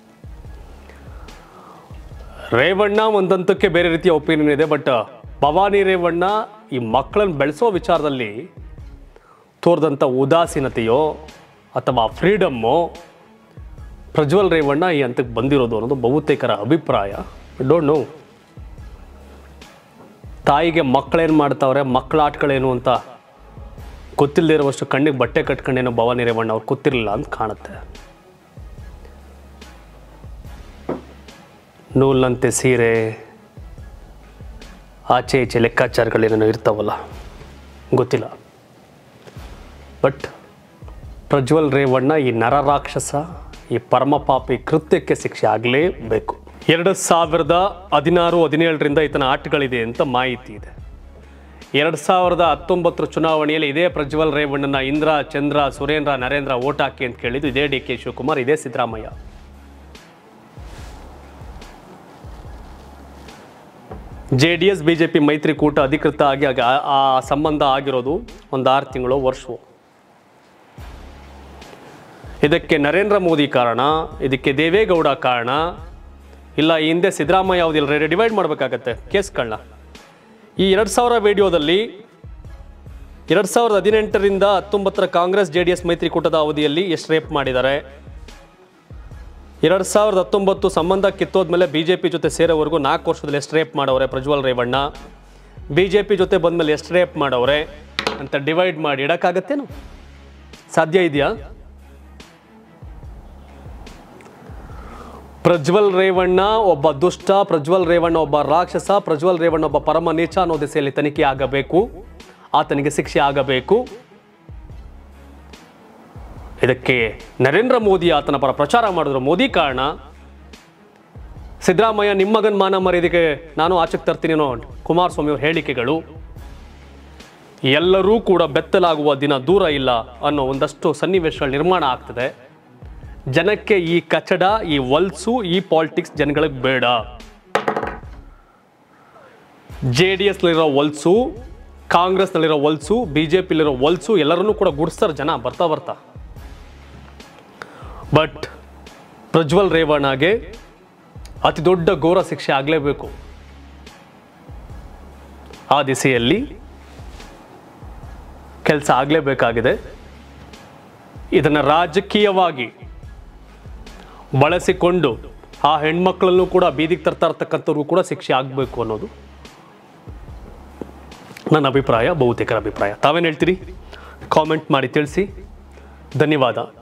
Speaker 1: ರೇವಣ್ಣ ಒಂದಂತಕ್ಕೆ ಬೇರೆ ರೀತಿಯ ಒಪಿನಿಯನ್ ಇದೆ ಬಟ್ ಭವಾನಿ ರೇವಣ್ಣ ಈ ಮಕ್ಕಳನ್ನು ಬೆಳೆಸೋ ವಿಚಾರದಲ್ಲಿ ತೋರಿದಂಥ ಉದಾಸೀನತೆಯೋ ಅಥವಾ ಫ್ರೀಡಮ್ಮೋ ಪ್ರಜ್ವಲ್ ರೇವಣ್ಣ ಈ ಹಂತಕ್ಕೆ ಬಂದಿರೋದು ಅನ್ನೋದು ಬಹುತೇಕರ ಅಭಿಪ್ರಾಯ ಡೋಂಟ್ ನೋ ತಾಯಿಗೆ ಮಕ್ಕಳೇನು ಮಾಡ್ತಾವ್ರೆ ಮಕ್ಕಳ ಆಟಗಳೇನು ಅಂತ ಗೊತ್ತಿಲ್ಲದೆ ಇರುವಷ್ಟು ಕಣ್ಣಿಗೆ ಬಟ್ಟೆ ಕಟ್ಕೊಂಡೇನೋ ಭವಾನಿ ರೇವಣ್ಣ ಅವ್ರು ಗೊತ್ತಿರಲಿಲ್ಲ ಅಂತ ಕಾಣುತ್ತೆ ನೂಲಂತೆ ಸೀರೆ ಆಚೆ ಈಚೆ ಲೆಕ್ಕಾಚಾರಗಳೇನೇನೋ ಇರ್ತಾವಲ್ಲ ಗೊತ್ತಿಲ್ಲ ಬಟ್ ಪ್ರಜ್ವಲ್ ರೇವಣ್ಣ ಈ ನರರಾಕ್ಷಸ ಈ ಪರಮಪಾಪಿ ಕೃತ್ಯಕ್ಕೆ ಶಿಕ್ಷೆ ಆಗಲೇಬೇಕು ಎರಡು ಸಾವಿರದ ಹದಿನಾರು ಹದಿನೇಳರಿಂದ ಈತನ ಆಟಗಳಿದೆ ಅಂತ ಮಾಹಿತಿ ಇದೆ ಎರಡು ಸಾವಿರದ ಹತ್ತೊಂಬತ್ತರ ಚುನಾವಣೆಯಲ್ಲಿ ಇದೇ ಪ್ರಜ್ವಲ್ ರೇವಣ್ಣನ ಇಂದ್ರ ಚಂದ್ರ ಸುರೇಂದ್ರ ನರೇಂದ್ರ ಓಟ್ ಹಾಕಿ ಅಂತ ಕೇಳಿದ್ದು ಇದೇ ಡಿ ಕೆ ಶಿವಕುಮಾರ್ ಇದೇ Siddaramaiah J D S B J P ಮೈತ್ರಿಕೂಟ ಅಧಿಕೃತ ಆಗಿ ಆಗ- ಆ- ಆ ಸಂಬಂಧ ಆಗಿರೋದು ಒಂದು ಆರು ತಿಂಗಳು ವರ್ಷವು ಇದಕ್ಕೆ ನರೇಂದ್ರ ಮೋದಿ ಕಾರಣ ಇದಕ್ಕೆ ದೇವೇಗೌಡ ಕಾರಣ ಇಲ್ಲ ಈ ಹಿಂದೆ ಸಿದ್ದರಾಮಯ್ಯ ಯಾವುದಿಲ್ಲ ಡಿವೈಡ್ ಮಾಡಬೇಕಾಗತ್ತೆ ಕೇಸ್ಗಳನ್ನ ಈ ಎರಡು ಸಾವಿರ ವಿಡಿಯೋದಲ್ಲಿ ಎರಡು ಸಾವಿರದ ಹದಿನೆಂಟರಿಂದ ಹತ್ತೊಂಬತ್ತರ ಕಾಂಗ್ರೆಸ್ ಜೆ ಡಿ ಎಸ್ ಮೈತ್ರಿಕೂಟದ ಅವಧಿಯಲ್ಲಿ ಎಷ್ಟು ರೇಪ್ ಮಾಡಿದ್ದಾರೆ ಎರಡು ಸಾವಿರದ ಹತ್ತೊಂಬತ್ತು ಸಂಬಂಧ ಕಿತ್ತೋದ್ಮೇಲೆ ಬಿ ಜೆ ಪಿ ಜೊತೆ ಸೇರೋವರೆಗೂ ನಾಲ್ಕು ವರ್ಷದಲ್ಲಿ ಎಷ್ಟು ರೇಪ್ ಮಾಡವ್ರೆ Prajwal Revanna B J P ಜೊತೆ ಬಂದಮೇಲೆ ಎಷ್ಟು ರೇಪ್ ಮಾಡವ್ರೆ ಅಂತ ಡಿವೈಡ್ ಮಾಡಿ ಇಡೋಕ್ಕಾಗತ್ತೇನು ಸಾಧ್ಯ ಇದೆಯಾ ಪ್ರಜ್ವಲ್ ರೇವಣ್ಣ ಒಬ್ಬ ದುಷ್ಟ ಪ್ರಜ್ವಲ್ ರೇವಣ್ಣ ಒಬ್ಬ ರಾಕ್ಷಸ ಪ್ರಜ್ವಲ್ ರೇವಣ್ಣ ಒಬ್ಬ ಪರಮ ನೀಚ ಅನ್ನೋ ದಿಸೆಯಲ್ಲಿ ತನಿಖೆ ಆಗಬೇಕು ಆತನಿಗೆ ಶಿಕ್ಷೆ ಆಗಬೇಕು ಇದಕ್ಕೆ ನರೇಂದ್ರ ಮೋದಿ ಆತನ ಪರ ಪ್ರಚಾರ ಮಾಡಿದ್ರು ಮೋದಿ ಕಾರಣ ಸಿದ್ದರಾಮಯ್ಯ ನಿಮ್ಮ ಮಗನ ಮಾನ ಮರ್ಯಾದೆಗೆ ನಾನು ಆಚೆಗೆ ತರ್ತೀನಿ ಅನ್ನೋ ಕುಮಾರಸ್ವಾಮಿ ಅವ್ರ ಹೇಳಿಕೆಗಳು ಎಲ್ಲರೂ ಕೂಡ ಬೆತ್ತಲಾಗುವ ದಿನ ದೂರ ಇಲ್ಲ ಅನ್ನೋ ಒಂದಷ್ಟು ಸನ್ನಿವೇಶಗಳು ನಿರ್ಮಾಣ ಆಗ್ತದೆ ಜನಕ್ಕೆ ಈ ಕಚಡ ಈ ವಲ್ಸು ಈ ಪಾಲಿಟಿಕ್ಸ್ ಜನಗಳಿಗೆ ಬೇಡ ಜೆ ಡಿ ಎಸ್ನಲ್ಲಿರೋ ವಲ್ಸು ಕಾಂಗ್ರೆಸ್ನಲ್ಲಿರೋ ವಲ್ಸು ಬಿ ಜೆ ಪಿಲಿರೋ ವಲ್ಸು ಎಲ್ಲರನ್ನೂ ಕೂಡ ಗುಡಿಸ್ತಾರೆ ಜನ ಬರ್ತಾ ಬರ್ತಾ ಬಟ್ ಪ್ರಜ್ವಲ್ ರೇವಣ್ಣಗೆ ಅತಿ ದೊಡ್ಡ ಘೋರ ಶಿಕ್ಷೆ ಆಗಲೇಬೇಕು ಆ ದಿಸೆಯಲ್ಲಿ ಕೆಲಸ ಆಗಲೇಬೇಕಾಗಿದೆ ಇದನ್ನು ರಾಜಕೀಯವಾಗಿ ಬಳಸಿಕೊಂಡು ಆ ಹೆಣ್ಮಕ್ಳಲ್ಲೂ ಕೂಡ ಬೀದಿಗೆ ತರ್ತಾ ಇರ್ತಕ್ಕಂಥವ್ರಿಗೂ ಕೂಡ ಶಿಕ್ಷೆ ಆಗಬೇಕು ಅನ್ನೋದು ನನ್ನ ಅಭಿಪ್ರಾಯ ಬಹುತೇಕರ ಅಭಿಪ್ರಾಯ ತಾವೇನು ಹೇಳ್ತೀರಿ ಕಾಮೆಂಟ್ ಮಾಡಿ ತಿಳಿಸಿ ಧನ್ಯವಾದ